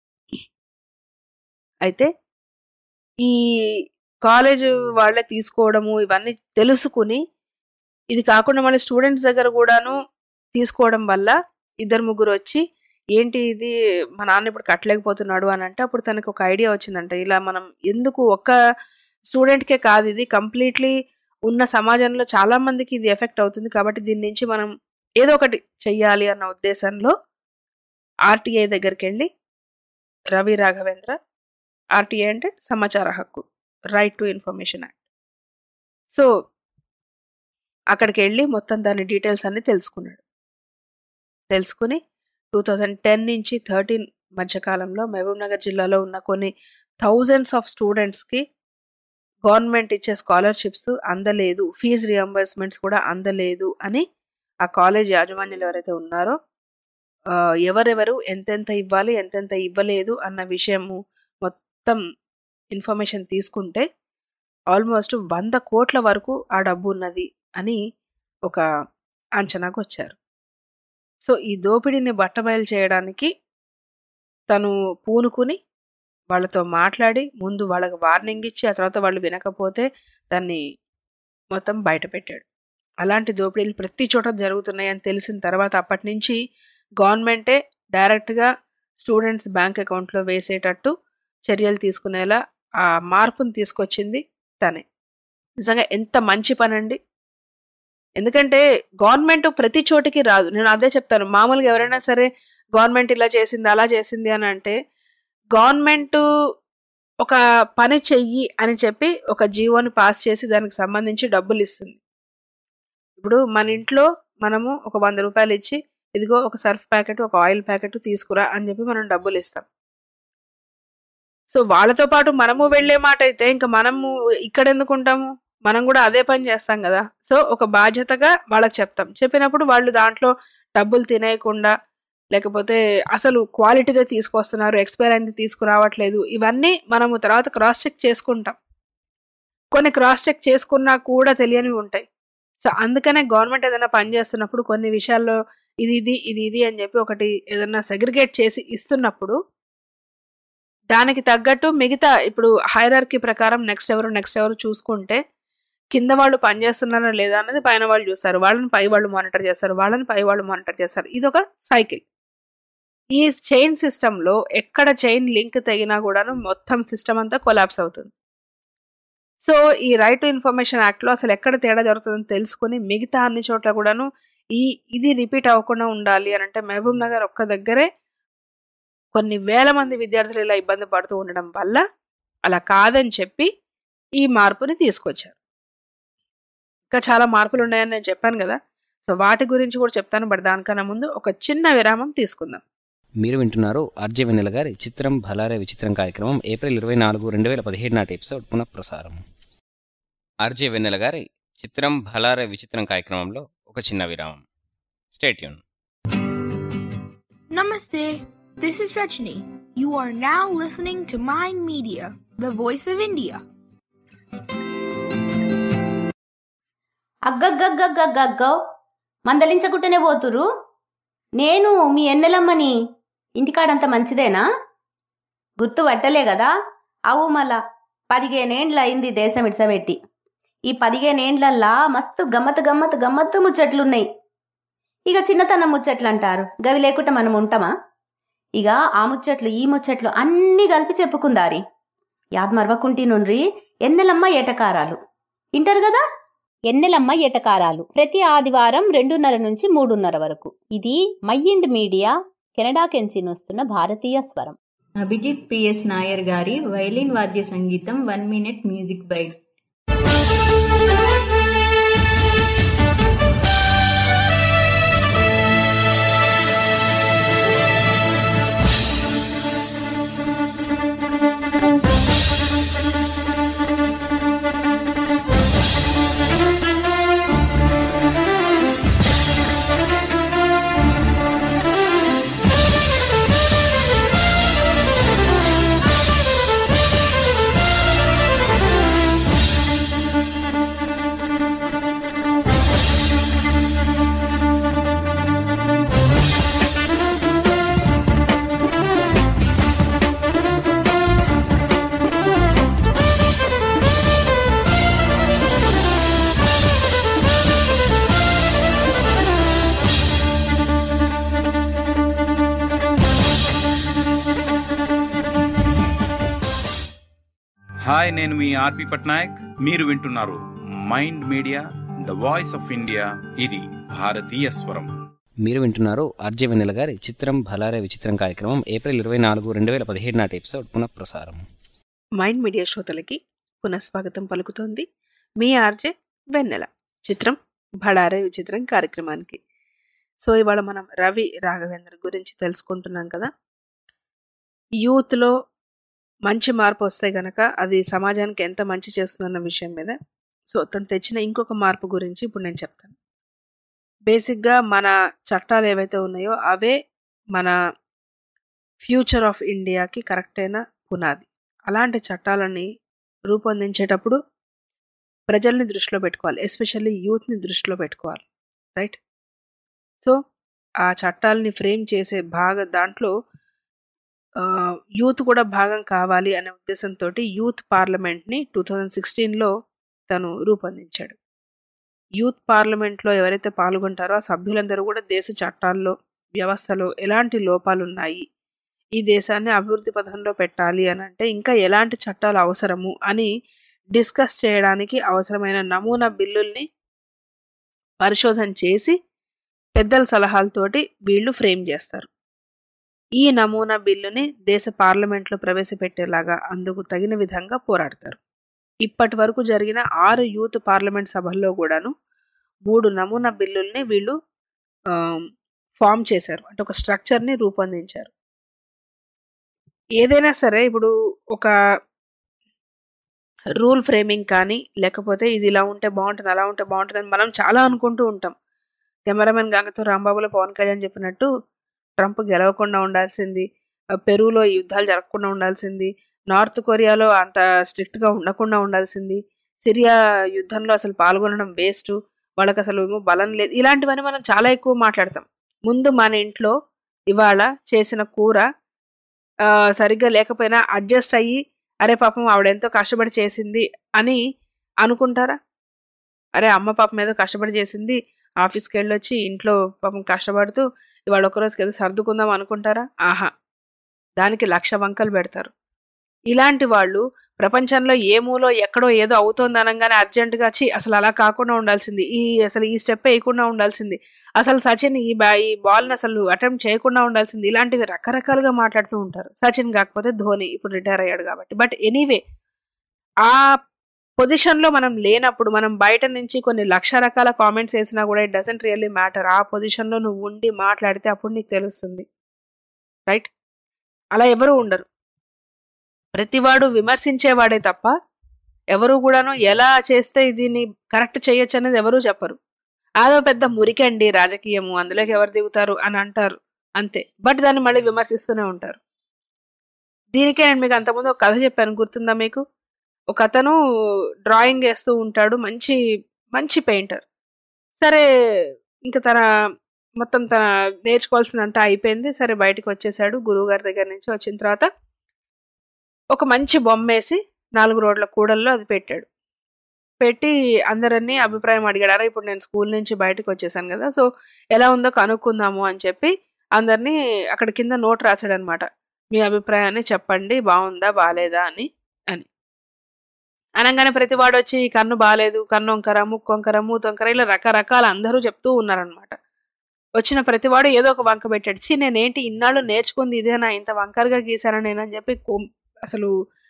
అయితే ఈ కాలేజ్ వాళ్ళే తీసుకోవడము ఇవన్నీ తెలుసుకుని ఇది కాకుండా మళ్ళీ స్టూడెంట్స్ దగ్గర కూడాను తీసుకోవడం వల్ల ఇద్దరు ముగ్గురు వచ్చి ఏంటి ఇది మా నాన్న ఇప్పుడు కట్టలేకపోతున్నాడు అని అంటే అప్పుడు తనకు ఒక ఐడియా వచ్చిందంట ఇలా మనం ఎందుకు ఒక్క స్టూడెంట్కే కాదు ఇది కంప్లీట్లీ ఉన్న సమాజంలో చాలా మందికి ఇది ఎఫెక్ట్ అవుతుంది కాబట్టి దీని నుంచి మనం ఏదో ఒకటి చెయ్యాలి అన్న ఉద్దేశంలో ఆర్టీఐ దగ్గరికి వెళ్ళి రవి రాఘవేంద్ర ఆర్టీఐ అంటే సమాచార హక్కు right to information act so అక్కడికి వెళ్ళి మొత్తం దాని డీటెయిల్స్ అన్ని తెలుసుకున్నాడు తెలుసుకుని టూ థౌజండ్ టెన్ నుంచి థర్టీన్ మధ్యకాలంలో మహబూబ్ నగర్ జిల్లాలో ఉన్న కొన్ని థౌజండ్స్ ఆఫ్ స్టూడెంట్స్కి గవర్నమెంట్ ఇచ్చే స్కాలర్షిప్స్ అందలేదు ఫీజు రియంబర్స్మెంట్స్ కూడా అందలేదు అని ఆ కాలేజ్ యాజమాన్యులు ఎవరైతే ఉన్నారో ఎవరెవరు ఎంతెంత ఇవ్వాలి ఎంతెంత ఇవ్వలేదు అన్న విషయము మొత్తం ఇన్ఫర్మేషన్ తీసుకుంటే ఆల్మోస్ట్ వంద కోట్ల వరకు ఆ డబ్బు ఉన్నది అని ఒక అంచనాకు వచ్చారు సో ఈ దోపిడీని బట్టబయలు చేయడానికి తను పూనుకుని వాళ్ళతో మాట్లాడి ముందు వాళ్ళకి వార్నింగ్ ఇచ్చి ఆ తర్వాత వాళ్ళు వినకపోతే దాన్ని మొత్తం బయట పెట్టాడు అలాంటి దోపిడీలు ప్రతి చోట జరుగుతున్నాయని తెలిసిన తర్వాత అప్పటి నుంచి గవర్నమెంటే డైరెక్ట్గా స్టూడెంట్స్ బ్యాంక్ అకౌంట్లో వేసేటట్టు చర్యలు తీసుకునేలా ఆ మార్పుని తీసుకొచ్చింది తనే నిజంగా ఎంత మంచి పని అండి ఎందుకంటే గవర్నమెంట్ ప్రతి చోటికి రాదు నేను అదే చెప్తాను మామూలుగా ఎవరైనా సరే గవర్నమెంట్ ఇలా చేసింది అలా చేసింది అని అంటే గవర్నమెంట్ ఒక పని చెయ్యి అని చెప్పి ఒక జీవోని పాస్ చేసి దానికి సంబంధించి డబ్బులు ఇస్తుంది ఇప్పుడు మన ఇంట్లో మనము ఒక వంద రూపాయలు ఇచ్చి ఇదిగో ఒక సర్ఫ్ ప్యాకెట్ ఒక ఆయిల్ ప్యాకెట్ తీసుకురా అని చెప్పి మనం డబ్బులు ఇస్తాం సో వాళ్ళతో పాటు మనము వెళ్ళే మాట అయితే ఇంకా మనము ఇక్కడ ఎందుకు ఉంటాము మనం కూడా అదే పని చేస్తాం కదా సో ఒక బాధ్యతగా వాళ్ళకి చెప్తాం చెప్పినప్పుడు వాళ్ళు దాంట్లో డబ్బులు తినేయకుండా లేకపోతే అసలు క్వాలిటీదే తీసుకొస్తున్నారు ఎక్స్పైర్ అయింది తీసుకురావట్లేదు ఇవన్నీ మనము తర్వాత క్రాస్ చెక్ చేసుకుంటాం కొన్ని క్రాస్ చెక్ చేసుకున్నా కూడా తెలియనివి ఉంటాయి సో అందుకనే గవర్నమెంట్ ఏదైనా పని చేస్తున్నప్పుడు కొన్ని విషయాల్లో ఇది ఇది ఇది ఇది అని చెప్పి ఒకటి ఏదైనా సెగ్రిగేట్ చేసి ఇస్తున్నప్పుడు దానికి తగ్గట్టు మిగతా ఇప్పుడు హైరార్కీ ప్రకారం నెక్స్ట్ ఎవరు నెక్స్ట్ ఎవరు చూసుకుంటే కింద వాళ్ళు పనిచేస్తున్నారా లేదా అనేది పైన వాళ్ళు చూస్తారు వాళ్ళని పై వాళ్ళు మానిటర్ చేస్తారు వాళ్ళని పై వాళ్ళు మానిటర్ చేస్తారు ఇది ఒక సైకిల్ ఈ చైన్ సిస్టంలో ఎక్కడ చైన్ లింక్ తెగినా కూడాను మొత్తం సిస్టమ్ అంతా కొలాప్స్ అవుతుంది సో ఈ రైట్ టు ఇన్ఫర్మేషన్ యాక్ట్లో అసలు ఎక్కడ తేడా జరుగుతుందని తెలుసుకొని మిగతా అన్ని చోట్ల కూడాను ఈ ఇది రిపీట్ అవ్వకుండా ఉండాలి అని అంటే మహబూబ్ నగర్ ఒక్క దగ్గరే కొన్ని వేల మంది విద్యార్థులు ఇలా ఇబ్బంది పడుతూ ఉండడం వల్ల అలా కాదని చెప్పి ఈ మార్పుని తీసుకొచ్చారు ఇంకా చాలా మార్పులు ఉన్నాయని నేను చెప్పాను కదా సో వాటి గురించి కూడా చెప్తాను బట్ దానికన్నా ముందు ఒక చిన్న విరామం తీసుకుందాం మీరు వింటున్నారు ఆర్జే వెన్నెల గారి చిత్రం భలారే విచిత్రం కార్యక్రమం ఏప్రిల్ ఇరవై నాలుగు రెండు వేల పదిహేడు నాటి ఎపిసోడ్ పునఃప్రసారం ఆర్జే వెన్నెల గారి చిత్రం భలారే విచిత్రం కార్యక్రమంలో ఒక చిన్న విరామం stay tune Namaste. This is Rajni. You are now listening to Mind Media, the voice of India. అగ్గగ్గగ్గగ్గగ్గో మందలించకుంటేనే పోతురు నేను మీ ఎన్నెలమ్మని ఇంటికాడంత మంచిదేనా గుర్తు పట్టలే కదా అవు మళ్ళా పదిహేనేండ్ల అయింది దేశం ఇడ్సబెట్టి ఈ పదిహేనేండ్లల్లా మస్తు గమ్మత్ గమ్మత్ గమ్మత్తు ముచ్చట్లున్నాయి ఇక చిన్నతనం ముచ్చట్లు అంటారు గవి లేకుండా మనం ఉంటామా ఇక ఆ ముచ్చట్లు ఈ ముచ్చట్లు అన్నీ కలిపి చెప్పుకుందారి యాద్ మరవకుంటి నుండ్రి ఎన్నెలమ్మ ఏటకారాలు ఇంటారు కదా ఎన్నెలమ్మ ఎటకారాలు ప్రతి ఆదివారం రెండున్నర నుంచి మూడున్నర వరకు ఇది మైండ్ మీడియా కెనడా కెంచి వస్తున్న భారతీయ స్వరం అభిజిత్ పిఎస్ నాయర్ గారి వైలిన్ వాద్య సంగీతం one minute music bite hi నేను మీ ఆర్పి పట్నాయక్ మీరు వింటున్నారు Mind Media the voice of India ఇది భారతీయ స్వరం మీరు వింటున్నారు ఆర్జే వెన్నెల గారి చిత్రం భలారే విచిత్రం కార్యక్రమం ఏప్రిల్ ఇరవై నాలుగు రెండు వేల పదిహేడు నాటి ఎపిసోడ్ పునఃప్రసారం మైండ్ మీడియా శ్రోతలకి పునఃస్వాగతం పలుకుతోంది మీ ఆర్జే వెన్నెల చిత్రం భడారే విచిత్రం కార్యక్రమానికి సో ఇవాళ మనం రవి రాఘవేంద్ర గురించి తెలుసుకుంటున్నాం కదా యూత్లో మంచి మార్పు వస్తే గనక అది సమాజానికి ఎంత మంచి చేస్తుందన్న విషయం మీద సో తను తెచ్చిన ఇంకొక మార్పు గురించి ఇప్పుడు నేను చెప్తాను బేసిక్గా మన చట్టాలు ఏవైతే ఉన్నాయో అవే మన ఫ్యూచర్ ఆఫ్ ఇండియాకి కరెక్ట్ అయిన పునాది అలాంటి చట్టాలని రూపొందించేటప్పుడు ప్రజల్ని దృష్టిలో పెట్టుకోవాలి ఎస్పెషల్లీ యూత్ని దృష్టిలో పెట్టుకోవాలి రైట్ సో ఆ చట్టాలని ఫ్రేమ్ చేసే భాగ దాంట్లో ఆ, యూత్ కూడా భాగం కావాలి అనే ఉద్దేశంతో యూత్ పార్లమెంట్ని టూ థౌజండ్ సిక్స్టీన్లో తను రూపొందించాడు యూత్ పార్లమెంట్లో ఎవరైతే పాల్గొంటారో ఆ సభ్యులందరూ కూడా దేశ చట్టాల్లో వ్యవస్థలో ఎలాంటి లోపాలు ఉన్నాయి ఈ దేశాన్ని అభివృద్ధి పథంలో పెట్టాలి అని అంటే ఇంకా ఎలాంటి చట్టాలు అవసరము అని డిస్కస్ చేయడానికి అవసరమైన నమూనా బిల్లుల్ని పరిశోధన చేసి పెద్దల సలహాలతోటి వీళ్ళు ఫ్రేమ్ చేస్తారు ఈ నమూనా బిల్లుని దేశ పార్లమెంట్లో ప్రవేశపెట్టేలాగా అందుకు తగిన విధంగా పోరాడతారు ఇప్పటి వరకు జరిగిన ఆరు యూత్ పార్లమెంట్ సభల్లో కూడాను మూడు నమూనా బిల్లుల్ని వీళ్ళు ఫామ్ చేశారు అంటే ఒక స్ట్రక్చర్ని రూపొందించారు ఏదైనా సరే ఇప్పుడు ఒక రూల్ ఫ్రేమింగ్ కానీ లేకపోతే ఇది ఇలా ఉంటే బాగుంటుంది అలా ఉంటే బాగుంటుంది అని మనం చాలా అనుకుంటూ ఉంటాం కెమెరామెన్ గంగతో రాంబాబులో పవన్ కళ్యాణ్ చెప్పినట్టు ట్రంప్ గెలవకుండా ఉండాల్సింది ఆ, పెరూలో ఈ యుద్ధాలు జరగకుండా ఉండాల్సింది నార్త్ కొరియాలో అంత స్ట్రిక్ట్గా ఉండకుండా ఉండాల్సింది సిరియా యుద్ధంలో అసలు పాల్గొనడం వేస్ట్ వాళ్ళకి అసలు ఏమో బలం లేదు ఇలాంటివన్నీ మనం చాలా ఎక్కువ మాట్లాడతాం ముందు మన ఇంట్లో ఇవాళ చేసిన కూర ఆ, సరిగ్గా లేకపోయినా అడ్జస్ట్ అయ్యి అరే పాపం ఆవిడ ఎంతో కష్టపడి చేసింది అని అనుకుంటారా అరే అమ్మ పాపం ఏదో కష్టపడి చేసింది ఆఫీస్కి వెళ్ళొచ్చి ఇంట్లో పాపం కష్టపడుతూ ఇవాళ ఒకరోజుకి ఏదో సర్దుకుందాం అనుకుంటారా ఆహా దానికి లక్ష వంకలు పెడతారు ఇలాంటి వాళ్ళు ప్రపంచంలో ఏ మూలో ఎక్కడో ఏదో అవుతోంది అనగానే అర్జెంటుగా వచ్చి అసలు అలా కాకుండా ఉండాల్సింది ఈ అసలు ఈ స్టెప్ వేయకుండా ఉండాల్సింది అసలు సచిన్ ఈ బా ఈ బాల్ని అసలు అటెంప్ట్ చేయకుండా ఉండాల్సింది ఇలాంటివి రకరకాలుగా మాట్లాడుతూ ఉంటారు సచిన్ కాకపోతే ధోని ఇప్పుడు రిటైర్ అయ్యాడు కాబట్టి బట్ ఎనీవే ఆ పొజిషన్లో మనం లేనప్పుడు మనం బయట నుంచి కొన్ని లక్ష రకాల కామెంట్స్ వేసినా కూడా ఇట్ డజంట్ రియల్లీ మ్యాటర్ ఆ పొజిషన్లో నువ్వు ఉండి మాట్లాడితే అప్పుడు నీకు తెలుస్తుంది రైట్ అలా ఎవరు ఉండరు ప్రతివాడు విమర్శించేవాడే తప్ప ఎవరు కూడాను ఎలా చేస్తే దీన్ని కరెక్ట్ చేయొచ్చు అనేది ఎవరూ చెప్పరు అదో పెద్ద మురికండి రాజకీయము అందులోకి ఎవరు దిగుతారు అని అంటారు అంతే బట్ దాన్ని మళ్ళీ విమర్శిస్తూనే ఉంటారు దీనికే నేను మీకు అంతకుముందు ఒక కథ చెప్పాను గుర్తుందా మీకు ఒక అతను డ్రాయింగ్ వేస్తూ ఉంటాడు మంచి మంచి పెయింటర్ సరే ఇంకా తన మొత్తం తన నేర్చుకోవాల్సిందంతా అయిపోయింది సరే బయటకు వచ్చేసాడు గురువు గారి దగ్గర నుంచి వచ్చిన తర్వాత ఒక మంచి బొమ్మ వేసి నాలుగు రోడ్ల కూడల్లో అది పెట్టాడు పెట్టి అందరినీ అభిప్రాయం అడిగాడు "అరే, ఇప్పుడు నేను స్కూల్ నుంచి బయటకు వచ్చేసాను కదా సో ఎలా ఉందో కనుక్కుందాము అని చెప్పి అందరినీ అక్కడ కింద నోట్ రాశాడు అనమాట మీ అభిప్రాయాన్ని చెప్పండి బాగుందా బాగాలేదా అని అని అనగానే ప్రతి వాడు వచ్చి కన్ను బాగాలేదు కన్ను వంకర ముక్కు వంకర మూతి వంకర ఇలా రకరకాల అందరూ చెప్తూ ఉన్నారనమాట వచ్చిన ప్రతివాడు ఏదో ఒక వంక పెట్టాడు చి నేనేంటి ఇన్నాళ్ళు నేర్చుకుంది ఇదేనా ఇంత వంకరగా గీసానా నేనని చెప్పి కోం- అసలు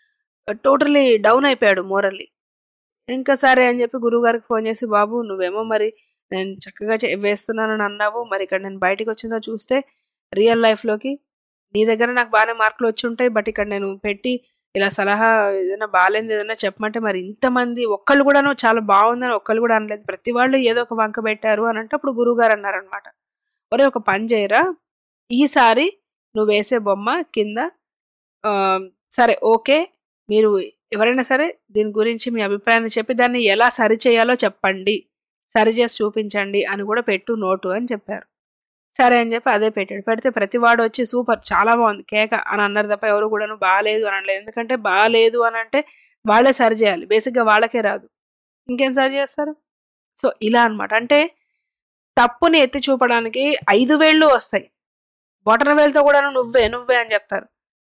టోటలీ డౌన్ అయిపోయాడు మోరల్లీ ఇంకా సరే అని చెప్పి గురువుగారికి ఫోన్ చేసి బాబు నువ్వేమో మరి నేను చక్కగా చే- వేస్తున్నానని అన్నావు మరి ఇక్కడ నేను బయటికి వచ్చిందో చూస్తే రియల్ లైఫ్లోకి నీ దగ్గర నాకు బాగానే మార్కులు వచ్చి ఉంటాయి బట్ ఇక్కడ నేను పెట్టి ఇలా సలహా ఏదైనా బాగాలేంది ఏదైనా చెప్పమంటే మరి ఇంతమంది ఒక్కళ్ళు కూడాను చాలా బాగుందని ఒక్కళ్ళు కూడా అనలేదు ప్రతి వాళ్ళు ఏదో ఒక వంక పెట్టారు అని అంటే అప్పుడు గురువు గారు అన్నారనమాట ఒరే ఒక పని చేయరా ఈసారి నువ్వు వేసే బొమ్మ కింద ఆ, సరే ఓకే మీరు ఎవరైనా సరే దీని గురించి మీ అభిప్రాయాన్ని చెప్పి దాన్ని ఎలా సరి చేయాలో చెప్పండి సరి చేసి చూపించండి అని కూడా పెట్టు నోటు అని చెప్పారు సరే అని చెప్పి అదే పెట్టాడు పెడితే ప్రతి వాడు వచ్చి సూపర్ చాలా బాగుంది కేక అని అన్నారు తప్ప ఎవరు కూడాను బాగాలేదు అని అనలేదు ఎందుకంటే బాగాలేదు అని అంటే వాళ్ళే సరి చేయాలి బేసిక్గా వాళ్ళకే రాదు ఇంకేం సరి చేస్తారు సో ఇలా అన్నమాట అంటే తప్పుని ఎత్తి చూపడానికి ఐదు వేళ్ళు వస్తాయి బొటన వేలతో కూడా నువ్వే నువ్వే అని చెప్తారు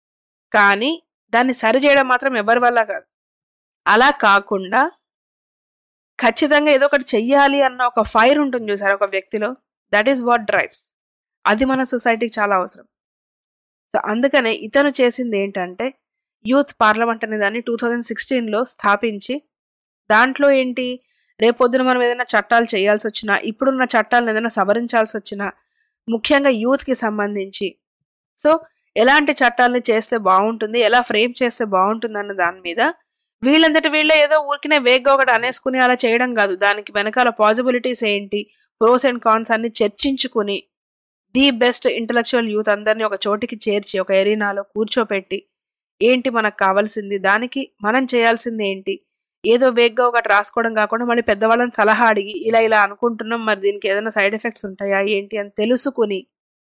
కానీ దాన్ని సరి చేయడం మాత్రం ఎవరి వల్ల కాదు అలా కాకుండా ఖచ్చితంగా ఏదో ఒకటి చెయ్యాలి అన్న ఒక ఫైర్ ఉంటుంది చూసారు ఒక వ్యక్తిలో దట్ ఈస్ వాట్ డ్రైవ్స్ అది మన సొసైటీకి చాలా అవసరం సో అందుకనే ఇతను చేసింది ఏంటంటే యూత్ పార్లమెంట్ అనే దాన్ని టూ థౌజండ్ సిక్స్టీన్లో స్థాపించి దాంట్లో ఏంటి రేపొద్దున మనం ఏదైనా చట్టాలు చేయాల్సి వచ్చినా ఇప్పుడున్న చట్టాలను ఏదైనా సవరించాల్సి వచ్చినా ముఖ్యంగా యూత్కి సంబంధించి సో ఎలాంటి చట్టాలని చేస్తే బాగుంటుంది ఎలా ఫ్రేమ్ చేస్తే బాగుంటుంది అన్న దాని మీద వీళ్ళంతటి వీళ్ళే ఏదో ఊరికినే వేగ్గా ఒకటి అనేసుకుని అలా చేయడం కాదు దానికి వెనకాల పాసిబిలిటీస్ ఏంటి ప్రోస్ అండ్ కాన్స్ అన్ని చర్చించుకుని ది బెస్ట్ ఇంటలెక్చువల్ యూత్ అందరినీ ఒక చోటికి చేర్చి ఒక ఎరీనాలో కూర్చోపెట్టి ఏంటి మనకు కావాల్సింది దానికి మనం చేయాల్సింది ఏంటి ఏదో వేగ్గా ఒకటి రాసుకోవడం కాకుండా మళ్ళీ పెద్దవాళ్ళని సలహా అడిగి ఇలా ఇలా అనుకుంటున్నాం మరి దీనికి ఏదైనా సైడ్ ఎఫెక్ట్స్ ఉంటాయా ఏంటి అని తెలుసుకుని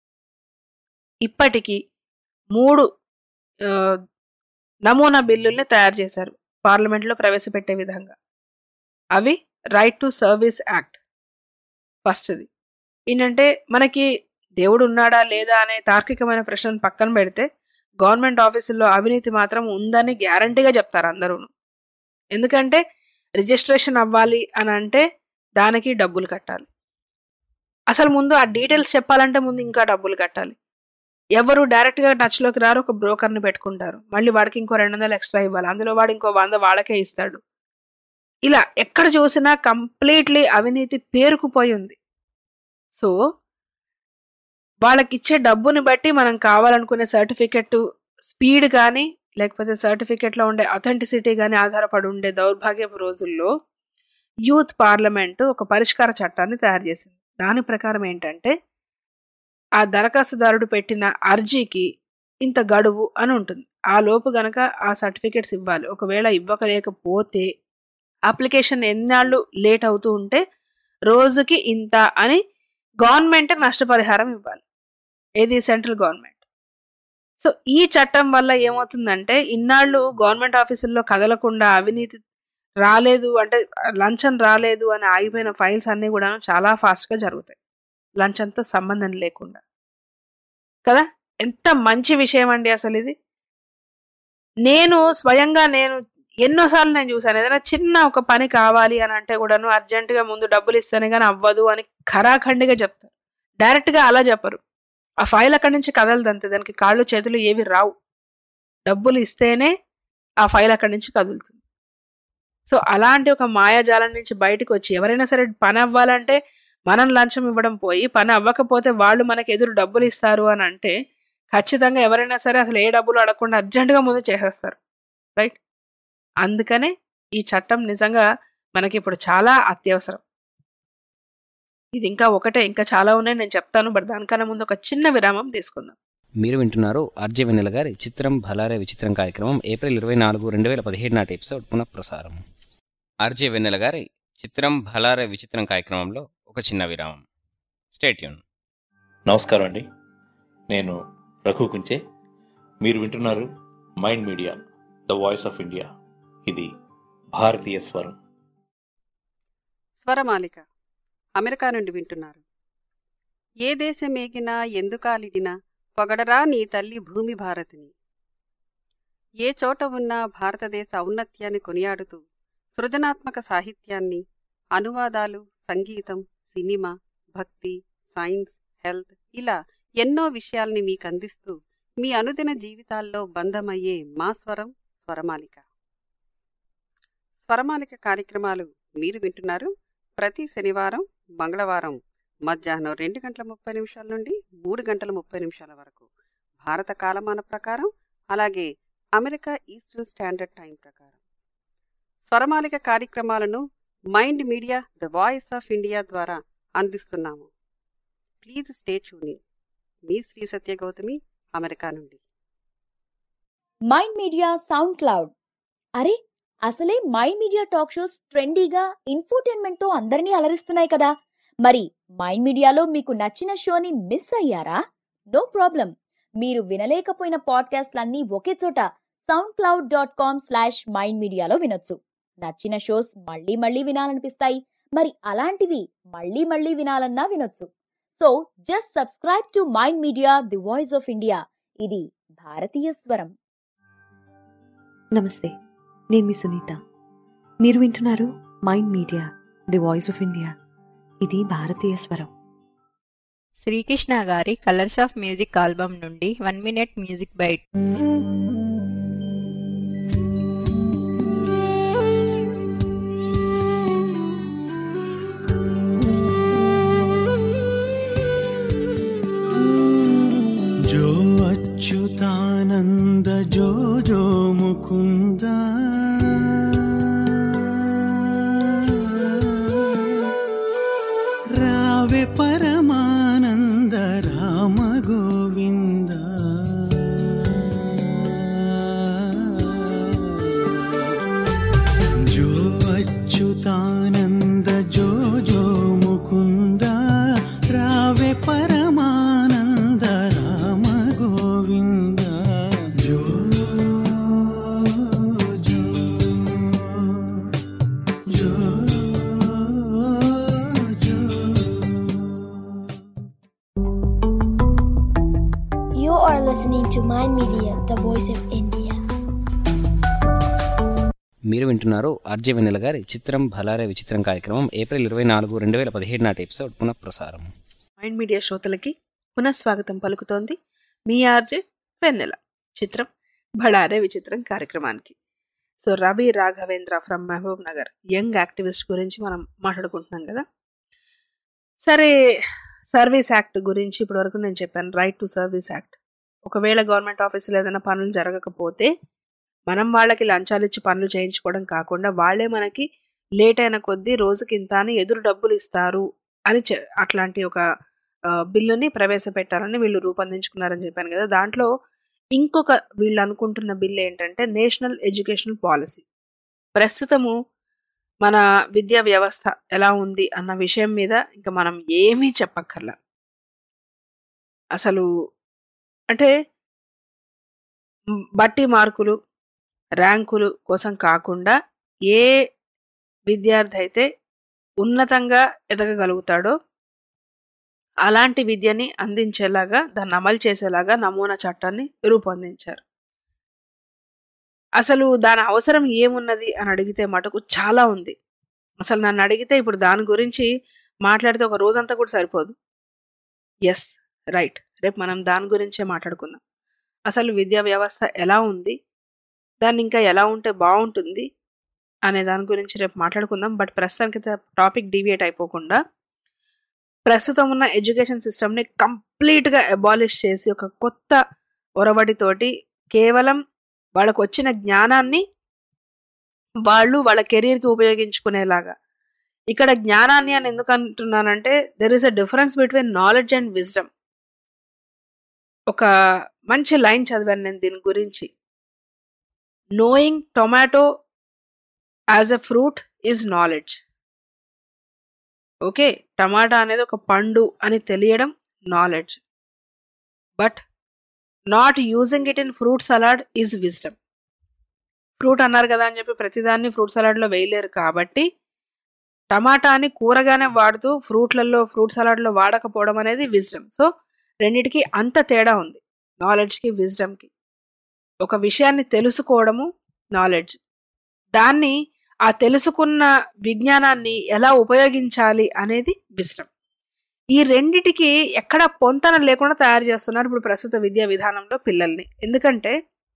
ఇప్పటికీ మూడు ఆ, నమూనా బిల్లుల్ని తయారు చేశారు పార్లమెంట్లో ప్రవేశపెట్టే విధంగా అవి రైట్ టు సర్వీస్ యాక్ట్ ఫస్ట్ది ఏంటంటే మనకి దేవుడు ఉన్నాడా లేదా అనే తార్కికమైన ప్రశ్నను పక్కన పెడితే గవర్నమెంట్ ఆఫీసుల్లో అవినీతి మాత్రం ఉందని గ్యారంటీగా చెప్తారు అందరూ ఎందుకంటే రిజిస్ట్రేషన్ అవ్వాలి అని అంటే దానికి డబ్బులు కట్టాలి అసలు ముందు ఆ డీటెయిల్స్ చెప్పాలంటే ముందు ఇంకా డబ్బులు కట్టాలి ఎవరు డైరెక్ట్గా టచ్లోకి రారు ఒక బ్రోకర్ని పెట్టుకుంటారు మళ్ళీ వాడికి ఇంకో రెండు వందలు ఎక్స్ట్రా ఇవ్వాలి అందులో వాడు ఇంకో వంద వాళ్ళకే ఇస్తాడు ఇలా ఎక్కడ చూసినా కంప్లీట్లీ అవినీతి పేరుకుపోయి ఉంది సో వాళ్ళకి ఇచ్చే డబ్బుని బట్టి మనం కావాలనుకునే సర్టిఫికెట్ స్పీడ్ కానీ లేకపోతే సర్టిఫికెట్లో ఉండే అథెంటిసిటీ కానీ ఆధారపడి ఉండే దౌర్భాగ్యపు రోజుల్లో యూత్ పార్లమెంటు ఒక పరిష్కార చట్టాన్ని తయారు చేసింది దాని ప్రకారం ఏంటంటే ఆ దరఖాస్తుదారుడు పెట్టిన అర్జీకి ఇంత గడువు అని ఉంటుంది ఆ లోపు గనక ఆ సర్టిఫికెట్స్ ఇవ్వాలి ఒకవేళ ఇవ్వకలేకపోతే అప్లికేషన్ ఎన్నాళ్ళు లేట్ అవుతూ ఉంటే రోజుకి ఇంత అని గవర్నమెంట్ నష్టపరిహారం ఇవ్వాలి ఏది సెంట్రల్ గవర్నమెంట్ సో ఈ చట్టం వల్ల ఏమవుతుందంటే ఇన్నాళ్ళు గవర్నమెంట్ ఆఫీసుల్లో కదలకుండా అవినీతి రాలేదు అంటే లంచం రాలేదు అని ఆగిపోయిన ఫైల్స్ అన్నీ కూడా చాలా ఫాస్ట్గా జరుగుతాయి లంచంతో సంబంధం లేకుండా కదా ఎంత మంచి విషయం అండి అసలు ఇది నేను స్వయంగా నేను ఎన్నోసార్లు నేను చూసాను ఏదైనా చిన్న ఒక పని కావాలి అని అంటే కూడాను అర్జెంటుగా ముందు డబ్బులు ఇస్తేనే కానీ అవ్వదు అని ఖరాఖండిగా చెప్తారు డైరెక్ట్గా అలా చెప్పరు ఆ ఫైల్ అక్కడి నుంచి కదలదు అంతే దానికి కాళ్ళు చేతులు ఏవి రావు డబ్బులు ఇస్తేనే ఆ ఫైల్ అక్కడి నుంచి కదులుతుంది సో అలాంటి ఒక మాయాజాలం నుంచి బయటకు వచ్చి ఎవరైనా సరే పని అవ్వాలంటే మనం లంచం ఇవ్వడం పోయి పని అవ్వకపోతే వాళ్ళు మనకి ఎదురు డబ్బులు ఇస్తారు అని అంటే ఖచ్చితంగా ఎవరైనా సరే అసలు ఏ డబ్బులు అడగకుండా అర్జెంటుగా ముందు చేసేస్తారు రైట్ అందుకనే ఈ చట్టం నిజంగా మనకి ఇప్పుడు చాలా అత్యవసరం ఇది ఇంకా ఒకటే ఇంకా చాలా ఉన్నాయి నేను చెప్తాను బట్ దానికన్నా ముందు ఒక చిన్న విరామం తీసుకుందాం మీరు వింటున్నారు ఆర్జే వెన్నెల గారి చిత్రం భలారే విచిత్రం కార్యక్రమం ఏప్రిల్ ఇరవై నాలుగు రెండు వేల పదిహేడు నాటి ఎపిసోడ్ పునఃప్రసారం ఆర్జే వెన్నెల గారి చిత్రం భలారే విచిత్రం కార్యక్రమంలో ఒక చిన్న విరామం స్టేట్యూన్ నమస్కారం అండి నేను రఘు కుంచే మీరు వింటున్నారు Mind Media the voice of India ఇది భారతీయ స్వరం స్వరమాలిక అమెరికా నుండి వింటున్నారు ఏ దేశం ఏగినా ఎందుకాలిడినా పొగడరా నీ తల్లి భూమి భారతిని ఏ చోట ఉన్నా భారతదేశ ఔన్నత్యాన్ని కొనియాడుతూ సృజనాత్మక సాహిత్యాన్ని అనువాదాలు సంగీతం సినిమా భక్తి సైన్స్ హెల్త్ ఇలా ఎన్నో విషయాల్ని మీకు అందిస్తూ మీ అనుదిన జీవితాల్లో బంధమయ్యే మా స్వరం స్వరమాలిక స్వరమాలిక కార్యక్రమాలు మీరు వింటున్నారు ప్రతి శనివారం మంగళవారం మధ్యాహ్నం రెండు గంటల ముప్పై నిమిషాల నుండి మూడు గంటల ముప్పై నిమిషాల వరకు భారత కాలమాన ప్రకారం అలాగే అమెరికా ఈస్టర్న్ స్టాండర్డ్ టైం ప్రకారం స్వరమాలిక కార్యక్రమాలను Mind Media the voice of India ద్వారా అందిస్తున్నాము ప్లీజ్ స్టే ట్యూని మీ శ్రీ సత్య గౌతమి అమెరికా నుండి మైండ్ మీడియా సౌండ్ క్లౌడ్ అరే అసలే మైండ్ మీడియా టాక్ షోస్ ట్రెండీగా ఇన్ఫోటైన్మెంట్ తో అందరినీ అలరిస్తున్నాయి కదా మరి మైండ్ మీడియాలో మీకు నచ్చిన షోని మిస్ అయ్యారా నో ప్రాబ్లం మీరు వినలేకపోయిన పాడ్కాస్ట్లన్నీ ఒకే చోట SoundCloud dot com slash Mind మీడియాలో వినొచ్చు నచ్చిన షోస్ మళ్ళీ మళ్ళీ వినాలనిపిస్తాయి మరి అలాంటివి మళ్ళీ మళ్ళీ వినాలన్నా వినొచ్చు so just subscribe to Mind Media the voice of India ఇది భారతీయ స్వరం నమస్తే నేను మీ సునీత మీరు వింటున్నారు Mind Media the voice of India ఇది భారతీయ స్వరం శ్రీకృష్ణ గారి కలర్స్ ఆఫ్ మ్యూజిక్ ఆల్బమ్ నుండి వన్ మినిట్ మ్యూజిక్ బైట్ जो अच्युतानन्द जो जो मुकुन्द रावे परमानन्द राम गोविन्द जो ఆవే పరమానంద రామ గోవింద జో జో జో You are listening to Mind Media, the voice of India. మీరు వింటున్నారు ఆర్జే వెన్నెల గారి చిత్రం భలారే విచిత్రం కార్యక్రమం ఏప్రిల్ ఇరవై నాలుగు రెండు వేల పదిహేడు నాటి ఎపిసోడ్ పునఃప్రసారం మైండ్ మీడియా శ్రోతలకి పునఃస్వాగతం పలుకుతోంది మీ ఆర్జే వెన్నెల చిత్రం బడారే విచిత్రం కార్యక్రమానికి so Ravi Raghavendra from Mahbub Nagar young activist గురించి మనం మాట్లాడుకుంటున్నాం కదా సరే సర్వీస్ యాక్ట్ గురించి ఇప్పటివరకు నేను చెప్పాను రైట్ టు సర్వీస్ యాక్ట్ ఒకవేళ గవర్నమెంట్ ఆఫీసులో ఏదైనా పనులు జరగకపోతే మనం వాళ్ళకి లంచాలు ఇచ్చి పనులు చేయించుకోవడం కాకుండా వాళ్ళే మనకి లేట్ అయిన కొద్దీ రోజుకి ఇంత అని ఎదురు డబ్బులు ఇస్తారు అని చె- అట్లాంటి ఒక ఆ, బిల్లుని ప్రవేశపెట్టాలని వీళ్ళు రూపొందించుకున్నారని చెప్పాను కదా దాంట్లో ఇంకొక వీళ్ళు అనుకుంటున్న బిల్ ఏంటంటే నేషనల్ ఎడ్యుకేషనల్ పాలసీ ప్రస్తుతము మన విద్యా వ్యవస్థ ఎలా ఉంది అన్న విషయం మీద ఇంకా మనం ఏమీ చెప్పక్కర్లా అసలు అంటే మ్, బట్టి మార్కులు ర్యాంకులు కోసం కాకుండా ఏ విద్యార్థి అయితే ఉన్నతంగా ఎదగగలుగుతాడో అలాంటి విద్యని అందించేలాగా దాన్ని అమలు చేసేలాగా నమూనా చట్టాన్ని రూపొందించారు అసలు దాని అవసరం ఏమున్నది అని అడిగితే మటుకు చాలా ఉంది అసలు నన్ను అడిగితే ఇప్పుడు దాని గురించి మాట్లాడితే ఒక రోజంతా కూడా సరిపోదు ఎస్ రైట్ రేపు మనం దాని గురించే మాట్లాడుకుందాం అసలు విద్యా వ్యవస్థ ఎలా ఉంది దాన్ని ఇంకా ఎలా ఉంటే బాగుంటుంది అనే దాని గురించి రేపు మాట్లాడుకుందాం బట్ ప్రస్తుతానికి టాపిక్ డివియేట్ అయిపోకుండా ప్రస్తుతం ఉన్న ఎడ్యుకేషన్ సిస్టమ్ని కంప్లీట్గా అబాలిష్ చేసి ఒక కొత్త ఒరవడితోటి కేవలం వాళ్ళకు వచ్చిన జ్ఞానాన్ని వాళ్ళు వాళ్ళ కెరీర్కి ఉపయోగించుకునేలాగా ఇక్కడ జ్ఞానాన్ని అని ఎందుకు అంటున్నానంటే there is a difference between knowledge and wisdom ఒక మంచి లైన్ చదివాను నేను దీని గురించి knowing tomato as a fruit is knowledge okay టమాటా అనేది ఒక పండు అని తెలియడం knowledge but not using it in fruit salad is wisdom fruit అన్నారు కదా అని చెప్పి ప్రతిదాన్ని ఫ్రూట్ సలాడ్లో వేయలేరు కాబట్టి టమాటాని కూరగానే వాడుతూ ఫ్రూట్లలో ఫ్రూట్ సలాడ్లో వాడకపోవడం అనేది విజ్డమ్ సో రెండిటికి అంత తేడా ఉంది నాలెడ్జ్కి విజ్డమ్కి ఒక విషయాన్ని తెలుసుకోవడము నాలెడ్జ్ దాన్ని ఆ తెలుసుకున్న విజ్ఞానాన్ని ఎలా ఉపయోగించాలి అనేది విజ్డమ్ ఈ రెండిటికి ఎక్కడ పొంతన లేకుండా తయారు చేస్తున్నారు ఇప్పుడు ప్రస్తుత విద్యా విధానంలో పిల్లల్ని ఎందుకంటే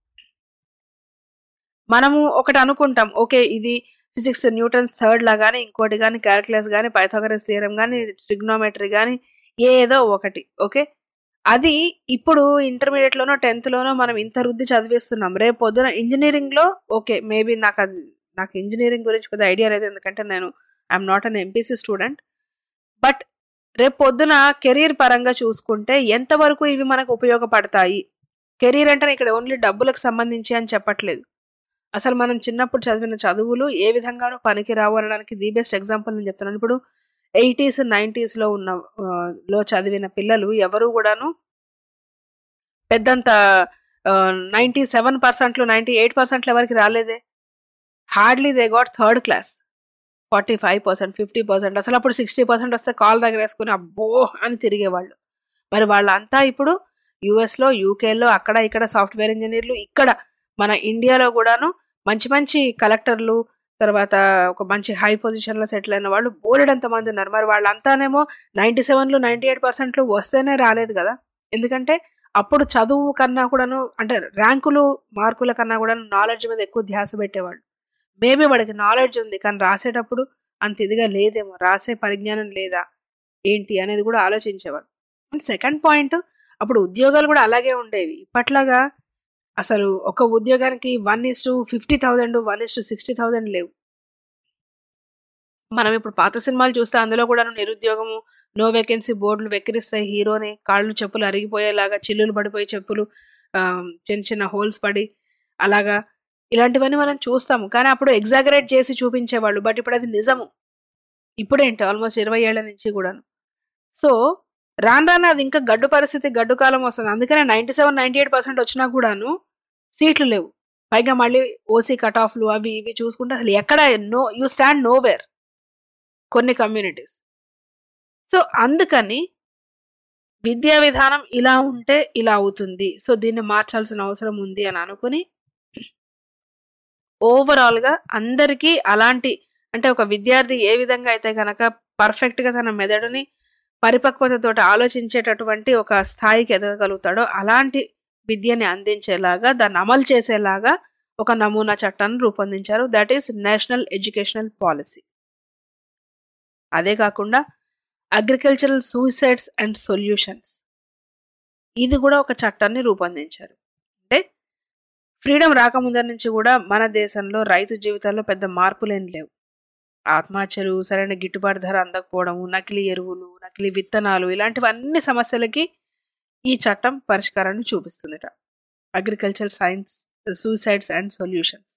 మనము ఒకటి అనుకుంటాం ఓకే ఇది ఫిజిక్స్ న్యూటన్స్ థర్డ్ లా కానీ ఇంకోటి కానీ క్యాల్కులస్ కానీ పైథాగరస్ థియరం కానీ ట్రిగ్నోమెట్రీ కానీ ఏదో ఒకటి ఓకే అది ఇప్పుడు ఇంటర్మీడియట్ లోనో టెన్త్ లోనో మనం ఇంత రుద్ది చదివిస్తున్నాం రేపు పొద్దున ఇంజనీరింగ్ లో ఓకే మేబీ నాకు అది నాకు ఇంజనీరింగ్ గురించి పెద్ద ఐడియా లేదు ఎందుకంటే నేను I'm not an MPC student but రేపు పొద్దున కెరీర్ పరంగా చూసుకుంటే ఎంతవరకు ఇవి మనకు ఉపయోగపడతాయి కెరీర్ అంటే ఇక్కడ ఓన్లీ డబ్బులకు సంబంధించి అని చెప్పట్లేదు అసలు మనం చిన్నప్పుడు చదివిన చదువులు ఏ విధంగానూ పనికి రావు అనడానికి ది బెస్ట్ ఎగ్జాంపుల్ నేను చెప్తున్నాను ఇప్పుడు ఎయిటీస్ నైంటీస్లో ఉన్న ఆ, లో చదివిన పిల్లలు ఎవరు కూడాను పెద్దంత నైంటీ సెవెన్ పర్సెంట్లు నైంటీ ఎయిట్ పర్సెంట్లు ఎవరికి రాలేదే hardly they got third class forty five percent fifty percent అసలు అప్పుడు సిక్స్టీ పర్సెంట్ వస్తే కాల్ దగ్గర వేసుకుని అబ్బో అని తిరిగేవాళ్ళు మరి వాళ్ళంతా ఇప్పుడు యుఎస్లో యూకేలో అక్కడ ఇక్కడ సాఫ్ట్వేర్ ఇంజనీర్లు ఇక్కడ మన ఇండియాలో కూడాను మంచి మంచి కలెక్టర్లు తర్వాత ఒక మంచి హై పొజిషన్లో సెటిల్ అయిన వాళ్ళు బోలెడంత మంది ఉన్నారు మరి వాళ్ళంతానేమో నైంటీ సెవెన్లు నైంటీ ఎయిట్ పర్సెంట్లు వస్తేనే రాలేదు కదా ఎందుకంటే అప్పుడు చదువు కన్నా కూడాను అంటే ర్యాంకులు మార్కుల కన్నా కూడా నాలెడ్జ్ మీద ఎక్కువ ధ్యాస పెట్టేవాళ్ళు మేబీ వాడికి నాలెడ్జ్ ఉంది కానీ రాసేటప్పుడు అంత ఇదిగా లేదేమో రాసే పరిజ్ఞానం లేదా ఏంటి అనేది కూడా ఆలోచించేవాడు అండ్ సెకండ్ పాయింట్ అప్పుడు ఉద్యోగాలు కూడా అలాగే ఉండేవి ఇప్పట్లాగా అసలు ఒక ఉద్యోగానికి one is to fifty thousand one is to sixty thousand లేవు మనం ఇప్పుడు పాత సినిమాలు చూస్తే అందులో కూడా నిరుద్యోగము నో వేకెన్సీ బోర్డులు వెక్కిరిస్తాయి హీరోని కాళ్ళు చెప్పులు అరిగిపోయేలాగా చిల్లులు పడిపోయి చెప్పులు ఆ, చిన్న చిన్న హోల్స్ పడి అలాగా ఇలాంటివన్నీ మనం చూస్తాము కానీ అప్పుడు ఎగ్జాగరేట్ చేసి చూపించేవాళ్ళు బట్ ఇప్పుడు అది నిజము ఇప్పుడేంటి ఆల్మోస్ట్ ఇరవై ఏళ్ల నుంచి కూడాను సో రాను రాను అది ఇంకా గడ్డు పరిస్థితి గడ్డు కాలం వస్తుంది అందుకనే ninety seven ninety eight percent వచ్చినా కూడాను సీట్లు లేవు పైగా మళ్ళీ ఓసీ కట్ ఆఫ్లు అవి ఇవి చూసుకుంటే అసలు ఎక్కడ no you stand nowhere కొన్ని కమ్యూనిటీస్ సో అందుకని విద్యా విధానం ఇలా ఉంటే ఇలా అవుతుంది సో దీన్ని మార్చాల్సిన అవసరం ఉంది అని అనుకుని ఓవరాల్ గా అందరికీ అలాంటి అంటే ఒక విద్యార్థి ఏ విధంగా అయితే కనుక పర్ఫెక్ట్ గా తన మెదడుని పరిపక్వతతో ఆలోచించేటటువంటి ఒక స్థాయికి ఎదగగలుగుతాడో అలాంటి విద్యని అందించేలాగా దాన్ని అమలు చేసేలాగా ఒక నమూనా చట్టాన్ని రూపొందించారు that is national educational policy అదే కాకుండా అగ్రికల్చరల్ సూసైడ్స్ అండ్ సొల్యూషన్స్ ఇది కూడా ఒక చట్టాన్ని రూపొందించారు అంటే ఫ్రీడమ్ రాకముందర నుంచి కూడా మన దేశంలో రైతు జీవితాల్లో పెద్ద మార్పులేం లేవు ఆత్మహత్యలు సరైన గిట్టుబాటు ధర అందకపోవడము నకిలీ ఎరువులు నకిలీ విత్తనాలు ఇలాంటివన్నీ సమస్యలకి ఈ చట్టం పరిష్కారాన్ని చూపిస్తుందిట agriculture science suicides and solutions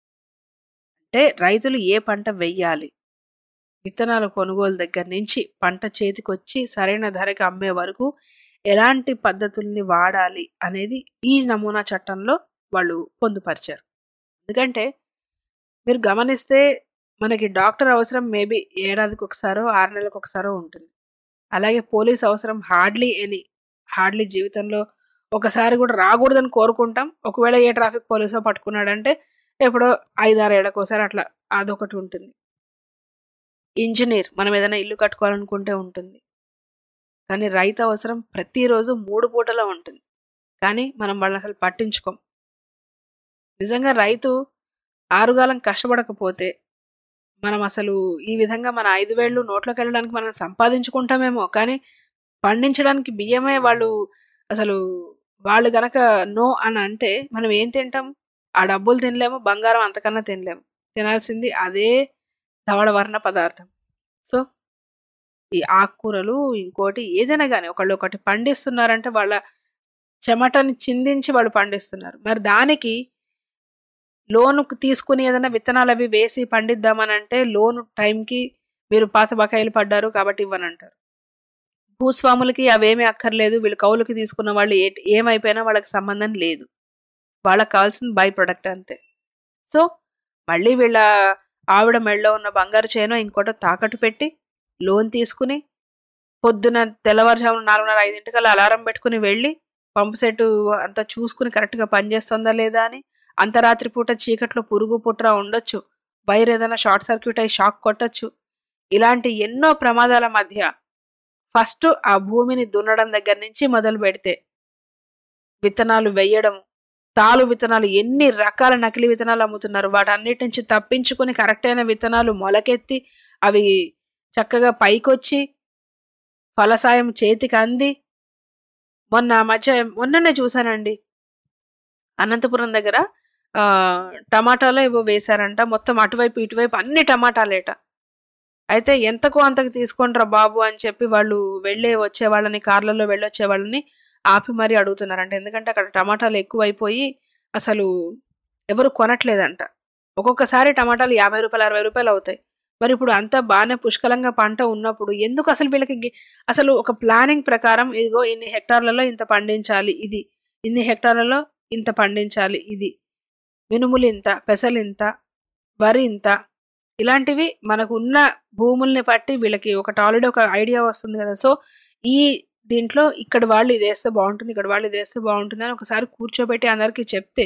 అంటే రైతులు ఏ పంట వెయ్యాలి విత్తనాల కొనుగోలు దగ్గర నుంచి పంట చేతికొచ్చి సరైన ధరకి అమ్మే వరకు ఎలాంటి పద్ధతుల్ని వాడాలి అనేది ఈ నమూనా చట్టంలో వాళ్ళు పొందుపరిచారు ఎందుకంటే మీరు గమనిస్తే మనకి డాక్టర్ అవసరం మేబీ ఏడాదికి ఒకసారో ఆరు నెలలకు ఒకసారో ఉంటుంది అలాగే పోలీస్ అవసరం హార్డ్లీ ఎనీ హార్డ్లీ జీవితంలో ఒకసారి కూడా రాకూడదని కోరుకుంటాం ఒకవేళ ఏ ట్రాఫిక్ పోలీసో పట్టుకున్నాడంటే ఎప్పుడో ఐదారు ఏళ్ళకోసారి అట్లా అదొకటి ఉంటుంది ఇంజనీర్ మనం ఏదైనా ఇల్లు కట్టుకోవాలనుకుంటే ఉంటుంది కానీ రైతు అవసరం ప్రతిరోజు మూడు పూటలో ఉంటుంది కానీ మనం వాళ్ళని అసలు పట్టించుకోం నిజంగా రైతు ఆరుగాలం కష్టపడకపోతే మనం అసలు ఈ విధంగా మన ఐదు వేళ్ళు నోట్లోకి వెళ్ళడానికి మనం సంపాదించుకుంటామేమో కానీ పండించడానికి బియ్యమే వాళ్ళు అసలు వాళ్ళు గనక నో అని అంటే మనం ఏం తింటాం ఆ డబ్బులు తినలేము బంగారం అంతకన్నా తినలేము తినాల్సింది అదే ధవళ వర్ణ పదార్థం సో ఈ ఆకుకూరలు ఇంకోటి ఏదైనా కానీ ఒకళ్ళు ఒకటి పండిస్తున్నారంటే వాళ్ళ చెమటని చిందించి వాళ్ళు పండిస్తున్నారు మరి దానికి లోను తీసుకుని ఏదైనా విత్తనాలు అవి వేసి పండిద్దామని అంటే లోను టైంకి మీరు పాత బకాయిలు పడ్డారు కాబట్టి ఇవ్వనంటారు భూస్వాములకి అవేమీ అక్కర్లేదు వీళ్ళు కౌలుకి తీసుకున్న వాళ్ళు ఏ ఏమైపోయినా వాళ్ళకి సంబంధం లేదు వాళ్ళకి కావాల్సిన బై ప్రొడక్ట్ అంతే సో మళ్ళీ వీళ్ళ ఆవిడ మెడలో ఉన్న బంగారు చైనో ఇంకోటో తాకట్టు పెట్టి లోన్ తీసుకుని పొద్దున తెల్లవారుజామున నాలుగున్నర ఐదింటికల్లా అలారం పెట్టుకుని వెళ్ళి పంపు సెట్ అంతా చూసుకుని కరెక్ట్గా పనిచేస్తుందా లేదా అని అంతరాత్రి పూట చీకట్లో పురుగు పుట్ర ఉండొచ్చు వైర్ ఏదైనా షార్ట్ సర్క్యూట్ అయి షాక్ కొట్టచ్చు ఇలాంటి ఎన్నో ప్రమాదాల మధ్య ఫస్ట్ ఆ భూమిని దున్నడం దగ్గర నుంచి మొదలు పెడితే విత్తనాలు వేయడం తాలు విత్తనాలు ఎన్ని రకాల నకిలీ విత్తనాలు అమ్ముతున్నారు వాటన్నిటి నుంచి తప్పించుకొని కరెక్ట్ అయిన విత్తనాలు మొలకెత్తి అవి చక్కగా పైకొచ్చి ఫలసాయం చేతికి అంది మొన్న మధ్య మొన్ననే చూశానండి అనంతపురం దగ్గర ఆ టమాటాలో ఏవో వేశారంట మొత్తం అటువైపు ఇటువైపు అన్ని టమాటాలేట అయితే ఎంతకో అంతకు తీసుకుంటారా బాబు అని చెప్పి వాళ్ళు వెళ్ళే వచ్చే వాళ్ళని కార్లలో వెళ్ళొచ్చే వాళ్ళని ఆపి మరీ అడుగుతున్నారంట ఎందుకంటే అక్కడ టమాటాలు ఎక్కువైపోయి అసలు ఎవరు కొనట్లేదంట ఒక్కొక్కసారి టమాటాలు యాభై రూపాయలు అరవై రూపాయలు అవుతాయి మరి ఇప్పుడు అంతా బాగానే పుష్కలంగా పంట ఉన్నప్పుడు ఎందుకు అసలు వీళ్ళకి గి- అసలు ఒక ప్లానింగ్ ప్రకారం ఇదిగో ఇన్ని హెక్టార్లలో ఇంత పండించాలి ఇది ఇన్ని హెక్టార్లలో ఇంత పండించాలి ఇది మినుములు ఇంత పెసలు ఇంత వరి ఇంత ఇలాంటివి మనకు ఉన్న భూముల్ని బట్టి వీళ్ళకి ఒకటి ఆల్రెడీ ఒక ఐడియా వస్తుంది కదా సో ఈ దీంట్లో ఇక్కడ వాళ్ళు ఇది వేస్తే బాగుంటుంది ఇక్కడ వాళ్ళు ఇది వేస్తే బాగుంటుంది అని ఒకసారి కూర్చోబెట్టి అందరికీ చెప్తే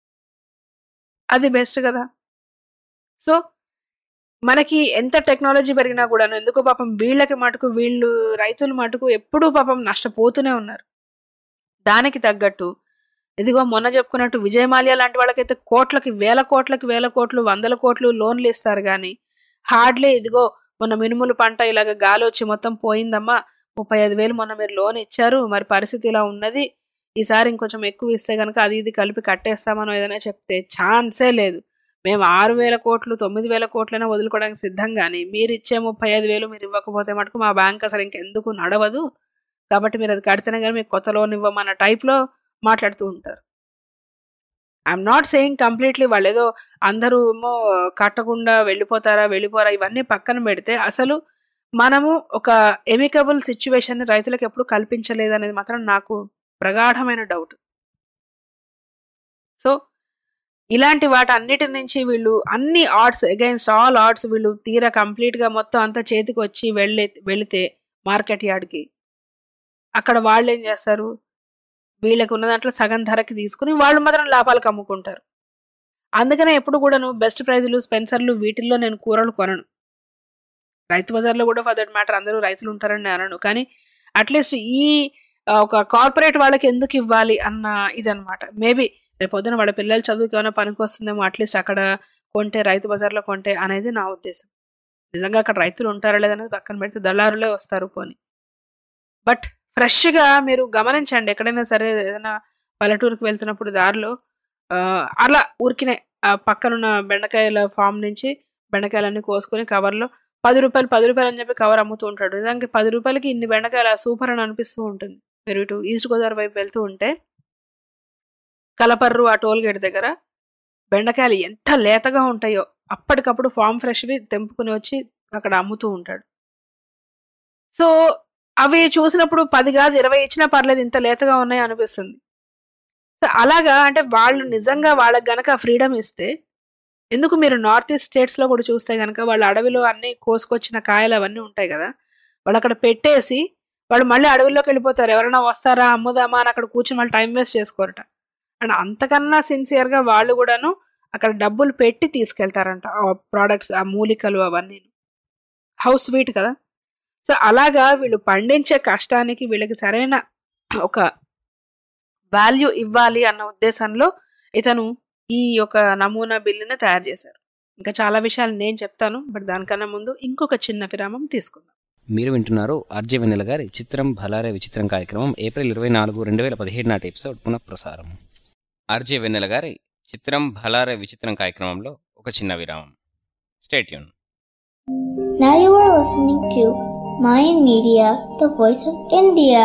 అది బెస్ట్ కదా సో మనకి ఎంత టెక్నాలజీ పెరిగినా కూడా ఎందుకో పాపం వీళ్ళకి మటుకు వీళ్ళు రైతులు మటుకు ఎప్పుడూ పాపం నష్టపోతూనే ఉన్నారు దానికి తగ్గట్టు ఇదిగో మొన్న చెప్పుకున్నట్టు విజయమాల్య లాంటి వాళ్ళకైతే కోట్లకి వేల కోట్లకి వేల కోట్లు వందల కోట్లు లోన్లు ఇస్తారు కానీ హార్డ్లీ ఇదిగో మొన్న మినుములు పంట ఇలాగ గాలి వచ్చి మొత్తం పోయిందమ్మా ముప్పై ఐదు వేలు మొన్న మీరు లోన్ ఇచ్చారు మరి పరిస్థితి ఇలా ఉన్నది ఈసారి ఇంకొంచెం ఎక్కువ ఇస్తే కనుక అది ఇది కలిపి కట్టేస్తామనో ఏదైనా చెప్తే ఛాన్సే లేదు మేము ఆరు వేల కోట్లు తొమ్మిది వేల కోట్లైనా వదులుకోవడానికి సిద్ధం కానీ మీరు ఇచ్చే ముప్పై ఐదు వేలు మీరు ఇవ్వకపోతే మటుకు మా బ్యాంక్ అసలు ఇంకెందుకు నడవదు కాబట్టి మీరు అది కడితేనే కానీ మీకు కొత్త లోన్ ఇవ్వమన్న టైప్లో మాట్లాడుతూ ఉంటారు ఐఎమ్ నాట్ సేయింగ్ కంప్లీట్లీ వాళ్ళు ఏదో అందరూ ఏమో కట్టకుండా వెళ్ళిపోతారా వెళ్ళిపోరా ఇవన్నీ పక్కన పెడితే అసలు మనము ఒక ఎమికబుల్ సిచ్యువేషన్ రైతులకు ఎప్పుడు కల్పించలేదు అనేది మాత్రం నాకు ప్రగాఢమైన డౌట్ సో ఇలాంటి వాటి అన్నిటి నుంచి వీళ్ళు అన్ని ఆర్ట్స్ అగైన్స్ ఆల్ ఆర్ట్స్ వీళ్ళు తీరా కంప్లీట్ గా మొత్తం అంతా చేతికి వచ్చి వెళ్ళే వెళితే మార్కెట్ యార్డ్కి అక్కడ వాళ్ళు ఏం చేస్తారు వీళ్ళకి ఉన్న దాంట్లో సగం ధరకి తీసుకుని వాళ్ళు మాత్రం లాభాలకు అమ్ముకుంటారు అందుకనే ఎప్పుడు కూడా నువ్వు బెస్ట్ ప్రైజులు స్పెన్సర్లు వీటిల్లో నేను కూరలు కొనను రైతు బజార్లో కూడా ఫర్ దట్ మ్యాటర్ అందరూ రైతులు ఉంటారని నేను అనను కానీ అట్లీస్ట్ ఈ ఆ, ఒక కార్పొరేట్ వాళ్ళకి ఎందుకు ఇవ్వాలి అన్న ఇదనమాట మేబీ రేపు పొద్దున వాళ్ళ పిల్లల చదువుకి ఏమైనా పనికి వస్తుందేమో అట్లీస్ట్ అక్కడ కొంటే రైతు బజార్లో కొంటే అనేది నా ఉద్దేశం నిజంగా అక్కడ రైతులు ఉంటారా లేదనేది పక్కన పెడితే దళారులే వస్తారు పోని బట్ ఫ్రెష్గా మీరు గమనించండి ఎక్కడైనా సరే ఏదైనా పల్లెటూరుకి వెళ్తున్నప్పుడు దారిలో ఆ, అలా ఊరికినే ఆ పక్కనున్న బెండకాయల ఫామ్ నుంచి బెండకాయలన్నీ కోసుకొని కవర్లో పది రూపాయలు పది రూపాయలు అని చెప్పి కవర్ అమ్ముతూ ఉంటాడు నిజానికి పది రూపాయలకి ఇన్ని బెండకాయలు సూపర్ అని అనిపిస్తూ ఉంటుంది మీరు ఇటు ఈస్ట్ గోదావరి వైపు వెళ్తూ ఉంటే కలపర్రు ఆ టోల్ గేట్ దగ్గర బెండకాయలు ఎంత లేతగా ఉంటాయో అప్పటికప్పుడు ఫామ్ ఫ్రెష్వి తెంపుకుని వచ్చి అక్కడ అమ్ముతూ ఉంటాడు సో అవి చూసినప్పుడు పది కాదు ఇరవై ఇచ్చినా పర్లేదు ఇంత లేతగా ఉన్నాయి అనిపిస్తుంది సో అలాగా అంటే వాళ్ళు నిజంగా వాళ్ళకి గనక ఫ్రీడమ్ ఇస్తే ఎందుకు మీరు నార్త్ ఈస్ట్ స్టేట్స్లో కూడా చూస్తే కనుక వాళ్ళ అడవిలో అన్ని కోసుకొచ్చిన కాయలు అవన్నీ ఉంటాయి కదా వాళ్ళు అక్కడ పెట్టేసి వాళ్ళు మళ్ళీ అడవిలోకి వెళ్ళిపోతారు ఎవరైనా వస్తారా అమ్ముదామా అని అక్కడ కూర్చొని వాళ్ళు టైం వేస్ట్ చేసుకోరట అండ్ అంతకన్నా సిన్సియర్గా వాళ్ళు కూడాను అక్కడ డబ్బులు పెట్టి తీసుకెళ్తారంట ఆ ప్రోడక్ట్స్ ఆ మూలికలు అవన్నీ హౌస్ స్వీట్ కదా సో అలాగా వీళ్ళు పండించే కష్టానికి వీళ్ళకి సరైన ఒక వాల్యూ ఇవ్వాలి అన్న ఉద్దేశంలో ఇతను ఈ యొక్క నమూనా బిల్లుని తయారు చేశారు ఇంకా చాలా విషయాలు నేను చెప్తాను బట్ దానికన్నా ముందు ఇంకొక చిన్న విరామం తీసుకుందాం మీరు వింటున్నారు ఆర్జే వెన్నెల గారి చిత్రం భలారే విచిత్రం కార్యక్రమం ఏప్రిల్ ఇరవై నాలుగు రెండు వేల పదిహేడు నాటి ఎపిసోడ్ పునఃప్రసారం ఆర్జే వెన్నెల గారి చిత్రం భలారే విచిత్రం కార్యక్రమంలో ఒక చిన్న విరామం stay tuned Now you are listening to Mayan Media, the voice of India.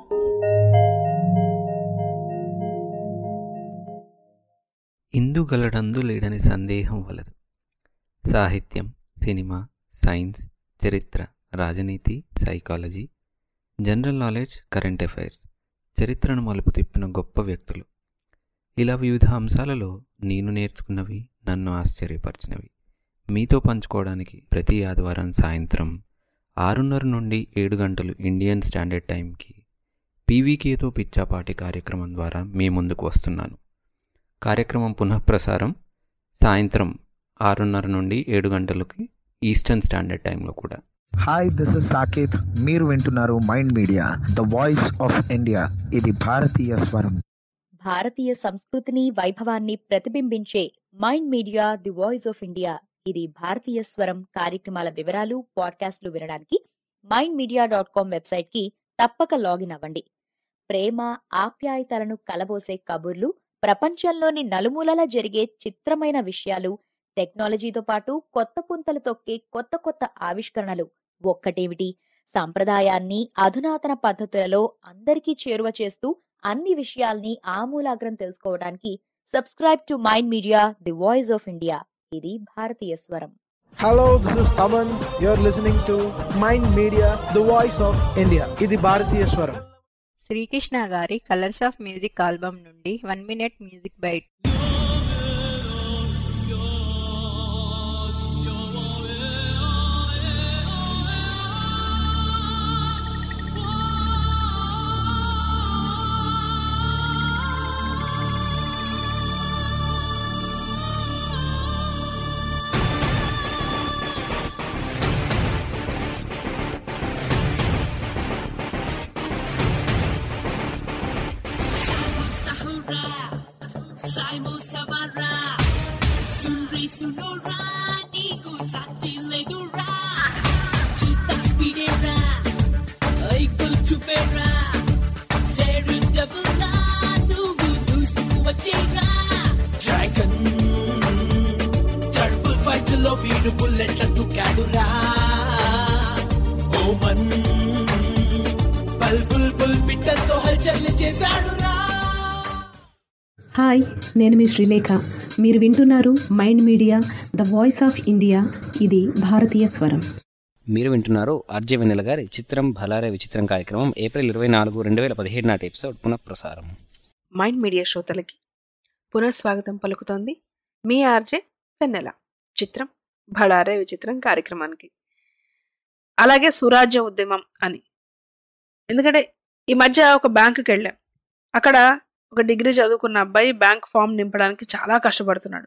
ఇందుగలడందు లేడని సందేహం వలదు సాహిత్యం సినిమా సైన్స్ చరిత్ర రాజనీతి psychology general knowledge current affairs చరిత్రను మలుపు తిప్పిన గొప్ప వ్యక్తులు ఇలా వివిధ అంశాలలో నేను నేర్చుకున్నవి నన్ను ఆశ్చర్యపరిచినవి మీతో పంచుకోవడానికి ప్రతి ఆదివారం సాయంత్రం ఆరున్నర నుండి ఏడు గంటలు ఇండియన్ స్టాండర్డ్ టైంకి పీవీకేతో పిచ్చాపాటి కార్యక్రమం ద్వారా మీ ముందుకు వస్తున్నాను కార్యక్రమం పునఃప్రసారం సాయంత్రం ఆరున్నర నుండి ఏడు గంటలకి ఈస్టర్న్ స్టాండర్డ్ టైంలో కూడా హాయ్ దిస్ ఇస్ సాకేత్ మీరు వింటున్నారు Mind Media the voice of India ఇది భారతీయ స్వరం భారతీయ సంస్కృతిని వైభవాన్ని ప్రతిబింబించే Mind Media the voice of India ఇది భారతీయ స్వరం కార్యక్రమాల వివరాలు పాడ్కాస్ట్లు వినడానికి Mind Media dot com website కి తప్పక లాగిన్ అవ్వండి ప్రేమ ఆప్యాయతలను కలబోసే కబుర్లు ప్రపంచంలోని నలుమూలలా జరిగే చిత్రమైన విషయాలు టెక్నాలజీతో పాటు కొత్త పుంతలు తొక్కే కొత్త కొత్త ఆవిష్కరణలు ఒక్కటేమిటి సంప్రదాయాన్ని అధునాతన పద్ధతులలో అందరికీ చేరువ చేస్తూ అన్ని విషయాల్ని ఆమూలాగ్రం తెలుసుకోవడానికి subscribe to Mind Media the voice of India ఇది భారతీయ స్వరం Hello, this is Taman. You're listening to Mind Media, the voice of India. ఇది భారతీయ స్వరం శ్రీకృష్ణ గారి కలర్స్ ఆఫ్ మ్యూజిక్ ఆల్బమ్ నుండి one minute music bite Saimo Savara Sunri Sunora Niku Sati Ledura Chita Spidera Aikul Chupera Teru Dabula Nugu Dustu Wachira dragon టర్బుల్ fight లో వీడు బుల్లెట్ల దుకాడురా ఓమన్ బల్ bull bull పిట్టలతో హల్చల్ చేశాడురా హాయ్ నేను మీ శ్రీలేఖ మీరు వింటున్నారు Mind Media the voice of India ఇది భారతీయ స్వరం మీరు వింటున్నారు ఆర్జే వెన్నెల గారి చిత్రం భలారే విచిత్రం కార్యక్రమం ఏప్రిల్ ఇరవై నాలుగు రెండు వేల పదిహేడు నాటి ఎపిసోడ్ పునఃప్రసారం మైండ్ మీడియా శ్రోతలకి పునఃస్వాగతం పలుకుతోంది మీ ఆర్జే వెన్నెల చిత్రం భళారే విచిత్రం కార్యక్రమానికి అలాగే సురాజ్య ఉద్యమం అని ఎందుకంటే ఈ మధ్య ఒక బ్యాంకుకి వెళ్ళాం అక్కడ ఒక డిగ్రీ చదువుకున్న అబ్బాయి బ్యాంక్ ఫామ్ నింపడానికి చాలా కష్టపడుతున్నాడు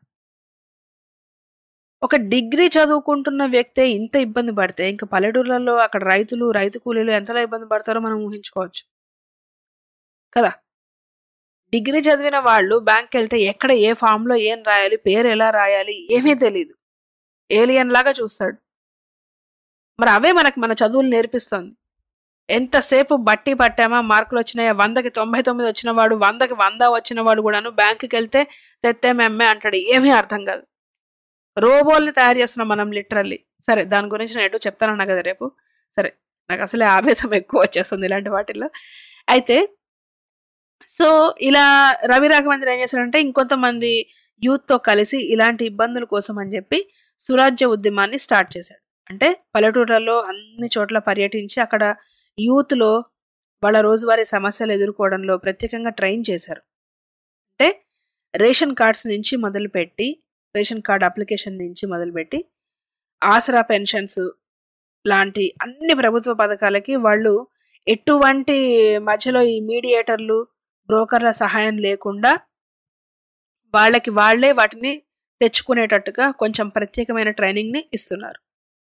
ఒక డిగ్రీ చదువుకుంటున్న వ్యక్తే ఇంత ఇబ్బంది పడితే ఇంకా పల్లెటూర్లలో అక్కడ రైతులు రైతు కూలీలు ఎంతలా ఇబ్బంది పడతారో మనం ఊహించుకోవచ్చు కదా డిగ్రీ చదివిన వాళ్ళు బ్యాంక్కి వెళ్తే ఎక్కడ ఏ ఫామ్లో ఏం రాయాలి పేరు ఎలా రాయాలి ఏమీ తెలియదు ఏలియన్ లాగా చూస్తాడు మరి అవే మనకు మన చదువులు నేర్పిస్తుంది ఎంతసేపు బట్టి పట్టామా మార్కులు వచ్చినాయా వందకి తొంభై తొమ్మిది వచ్చిన వాడు వందకి వంద వచ్చిన వాడు కూడాను బ్యాంకుకి వెళ్తే తెత్తేమెమ్మే అంటాడు ఏమీ అర్థం కాదు రోబోల్ని తయారు చేస్తున్నాం మనం లిటరల్లీ సరే దాని గురించి నేను ఎటు చెప్తానన్నా కదా రేపు సరే నాకు అసలే ఆవేశం ఎక్కువ వచ్చేస్తుంది ఇలాంటి వాటిల్లో అయితే సో ఇలా రవి రాఘవేంద్ర ఏం చేశాడంటే ఇంకొంతమంది యూత్తో కలిసి ఇలాంటి ఇబ్బందుల కోసం అని చెప్పి సురాజ్య ఉద్యమాన్ని స్టార్ట్ చేశాడు అంటే పల్లెటూర్లలో అన్ని చోట్ల పర్యటించి అక్కడ యూత్లో వాళ్ళ రోజువారీ సమస్యలు ఎదుర్కోవడంలో ప్రత్యేకంగా ట్రైన్ చేశారు అంటే రేషన్ కార్డ్స్ నుంచి మొదలుపెట్టి రేషన్ కార్డ్ అప్లికేషన్ నుంచి మొదలుపెట్టి ఆసరా పెన్షన్స్ లాంటి అన్ని ప్రభుత్వ పథకాలకి వాళ్ళు ఎటువంటి మధ్యలో ఈ మీడియేటర్లు బ్రోకర్ల సహాయం లేకుండా వాళ్ళకి వాళ్ళే వాటిని తెచ్చుకునేటట్టుగా కొంచెం ప్రత్యేకమైన ట్రైనింగ్ని ఇస్తున్నారు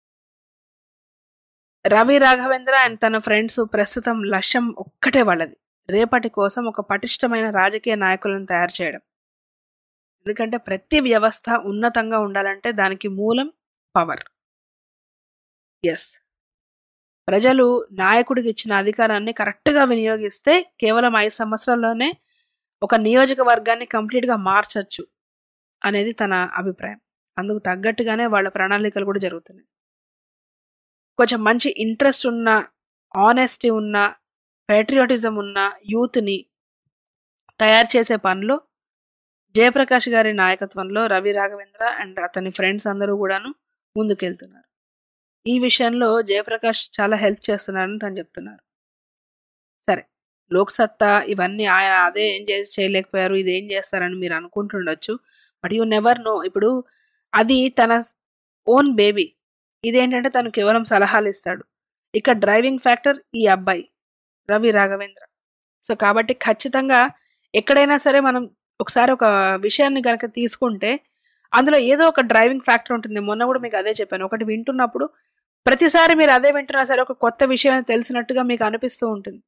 రవి రాఘవేంద్ర అండ్ తన ఫ్రెండ్స్ ప్రస్తుతం లక్ష్యం ఒక్కటే వాళ్ళది రేపటి కోసం ఒక పటిష్టమైన రాజకీయ నాయకులను తయారు చేయడం ఎందుకంటే ప్రతి వ్యవస్థ ఉన్నతంగా ఉండాలంటే దానికి మూలం పవర్ ఎస్ ప్రజలు నాయకుడికి ఇచ్చిన అధికారాన్ని కరెక్ట్గా వినియోగిస్తే కేవలం ఐదు సంవత్సరాల్లోనే ఒక నియోజకవర్గాన్ని కంప్లీట్గా మార్చచ్చు అనేది తన అభిప్రాయం అందుకు తగ్గట్టుగానే వాళ్ళ ప్రణాళికలు కూడా జరుగుతున్నాయి కొంచెం మంచి ఇంట్రెస్ట్ ఉన్న ఆనెస్టీ ఉన్న పేట్రియాటిజం ఉన్న యూత్ని తయారు చేసే పనిలో జయప్రకాష్ గారి నాయకత్వంలో రవి రాఘవేంద్ర అండ్ అతని ఫ్రెండ్స్ అందరూ కూడాను ముందుకెళ్తున్నారు ఈ విషయంలో జయప్రకాష్ చాలా హెల్ప్ చేస్తున్నారని తను చెప్తున్నారు సరే లోక్సత్తా ఇవన్నీ ఆయన అదే ఏం చేసి చేయలేకపోయారు ఇది ఏం చేస్తారని మీరు అనుకుంటుండొచ్చు బట్ యు నెవర్ నో ఇప్పుడు అది తన ఓన్ బేబీ ఇదేంటంటే తను కేవలం సలహాలు ఇస్తాడు ఇక డ్రైవింగ్ ఫ్యాక్టర్ ఈ అబ్బాయి రవి రాఘవేంద్ర సో కాబట్టి ఖచ్చితంగా ఎక్కడైనా సరే మనం ఒకసారి ఒక విషయాన్ని కనుక తీసుకుంటే అందులో ఏదో ఒక డ్రైవింగ్ ఫ్యాక్టర్ ఉంటుంది మొన్న కూడా మీకు అదే చెప్పాను ఒకటి వింటున్నప్పుడు ప్రతిసారి మీరు అదే వింటున్నా సరే ఒక కొత్త విషయం తెలిసినట్టుగా మీకు అనిపిస్తూ ఉంటుంది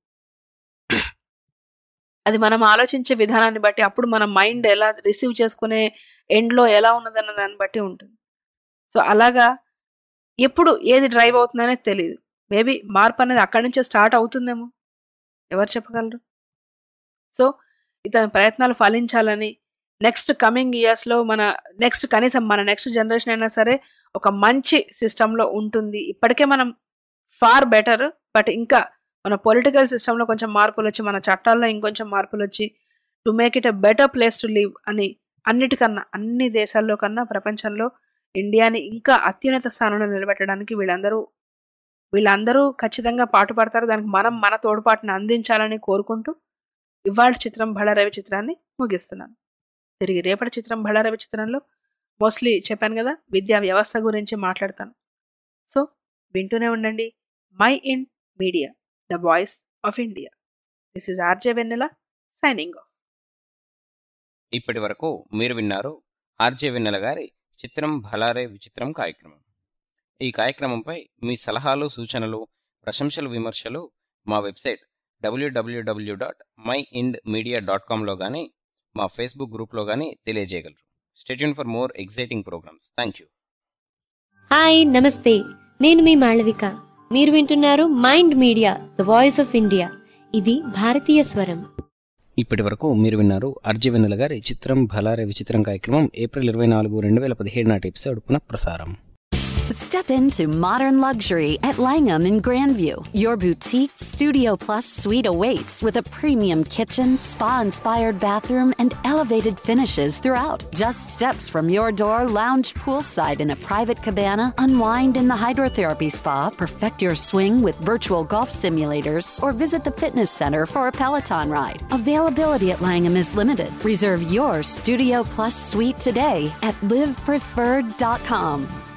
అది మనం ఆలోచించే విధానాన్ని బట్టి అప్పుడు మన మైండ్ ఎలా రిసీవ్ చేసుకునే ఎండ్లో ఎలా ఉన్నదన్న దాన్ని బట్టి ఉంటుంది సో అలాగా ఎప్పుడు ఏది డ్రైవ్ అవుతుందనేది తెలియదు మేబీ మార్పు అనేది అక్కడి నుంచే స్టార్ట్ అవుతుందేమో ఎవరు చెప్పగలరు సో ఇతని ప్రయత్నాలు ఫలించాలని నెక్స్ట్ కమింగ్ ఇయర్స్లో మన నెక్స్ట్ కనీసం మన నెక్స్ట్ జనరేషన్ అయినా సరే ఒక మంచి సిస్టంలో ఉంటుంది ఇప్పటికే మనం ఫార్ బెటర్ బట్ ఇంకా మన పొలిటికల్ సిస్టంలో కొంచెం మార్పులు వచ్చి మన చట్టాల్లో ఇంకొంచెం మార్పులు వచ్చి to make it a better place to live అని అన్నిటికన్నా అన్ని దేశాల్లో కన్నా ప్రపంచంలో ఇండియాని ఇంకా అత్యున్నత స్థానంలో నిలబెట్టడానికి వీళ్ళందరూ వీళ్ళందరూ ఖచ్చితంగా పాటుపడతారు దానికి మనం మన తోడ్పాటును అందించాలని కోరుకుంటూ ఇవాళ చిత్రం బళారవి చిత్రాన్ని ముగిస్తున్నాను తిరిగి రేపటి చిత్రం బళారవి చిత్రంలో మోస్ట్లీ చెప్పాను కదా విద్యా వ్యవస్థ గురించి మాట్లాడతాను సో వింటూనే ఉండండి Mind Media the voice of India this is RJ Vennela signing off ఇప్పటి వరకు మీరు విన్నారు ఆర్జే వెన్నెల గారి చిత్రం భలారే విచిత్రం కార్యక్రమం ఈ కార్యక్రమంపై మీ సలహాలు సూచనలు ప్రశంసలు విమర్శలు మా website W W W dot Mind Media dot కామ్లో కానీ మా ఫేస్బుక్ గ్రూప్లో కానీ తెలియజేయగలరు stay tuned for more exciting programmes thank you hi నమస్తే నేను మీ మాళవిక మీరు వింటున్నారు Mind Media the voice of India ఇది భారతీయ స్వరం ఇప్పటి వరకు మీరు విన్నారు అర్జీ వెన్నెల గారి చిత్రం భలారే విచిత్రం కార్యక్రమం ఏప్రిల్ ఇరవై నాలుగు రెండు వేల పదిహేడు నాటి ఎపిసోడ్ పునః ప్రసారం Step into modern luxury at Langham in Grandview. Your boutique Studio Plus suite awaits with a premium kitchen, spa inspired bathroom, and elevated finishes throughout. Just steps from your door, lounge poolside in a private cabana, unwind in the hydrotherapy spa, perfect your swing with virtual golf simulators, or visit the fitness center for a Peloton ride. Availability at Langham is limited. Reserve your Studio Plus suite today at livepreferred.com.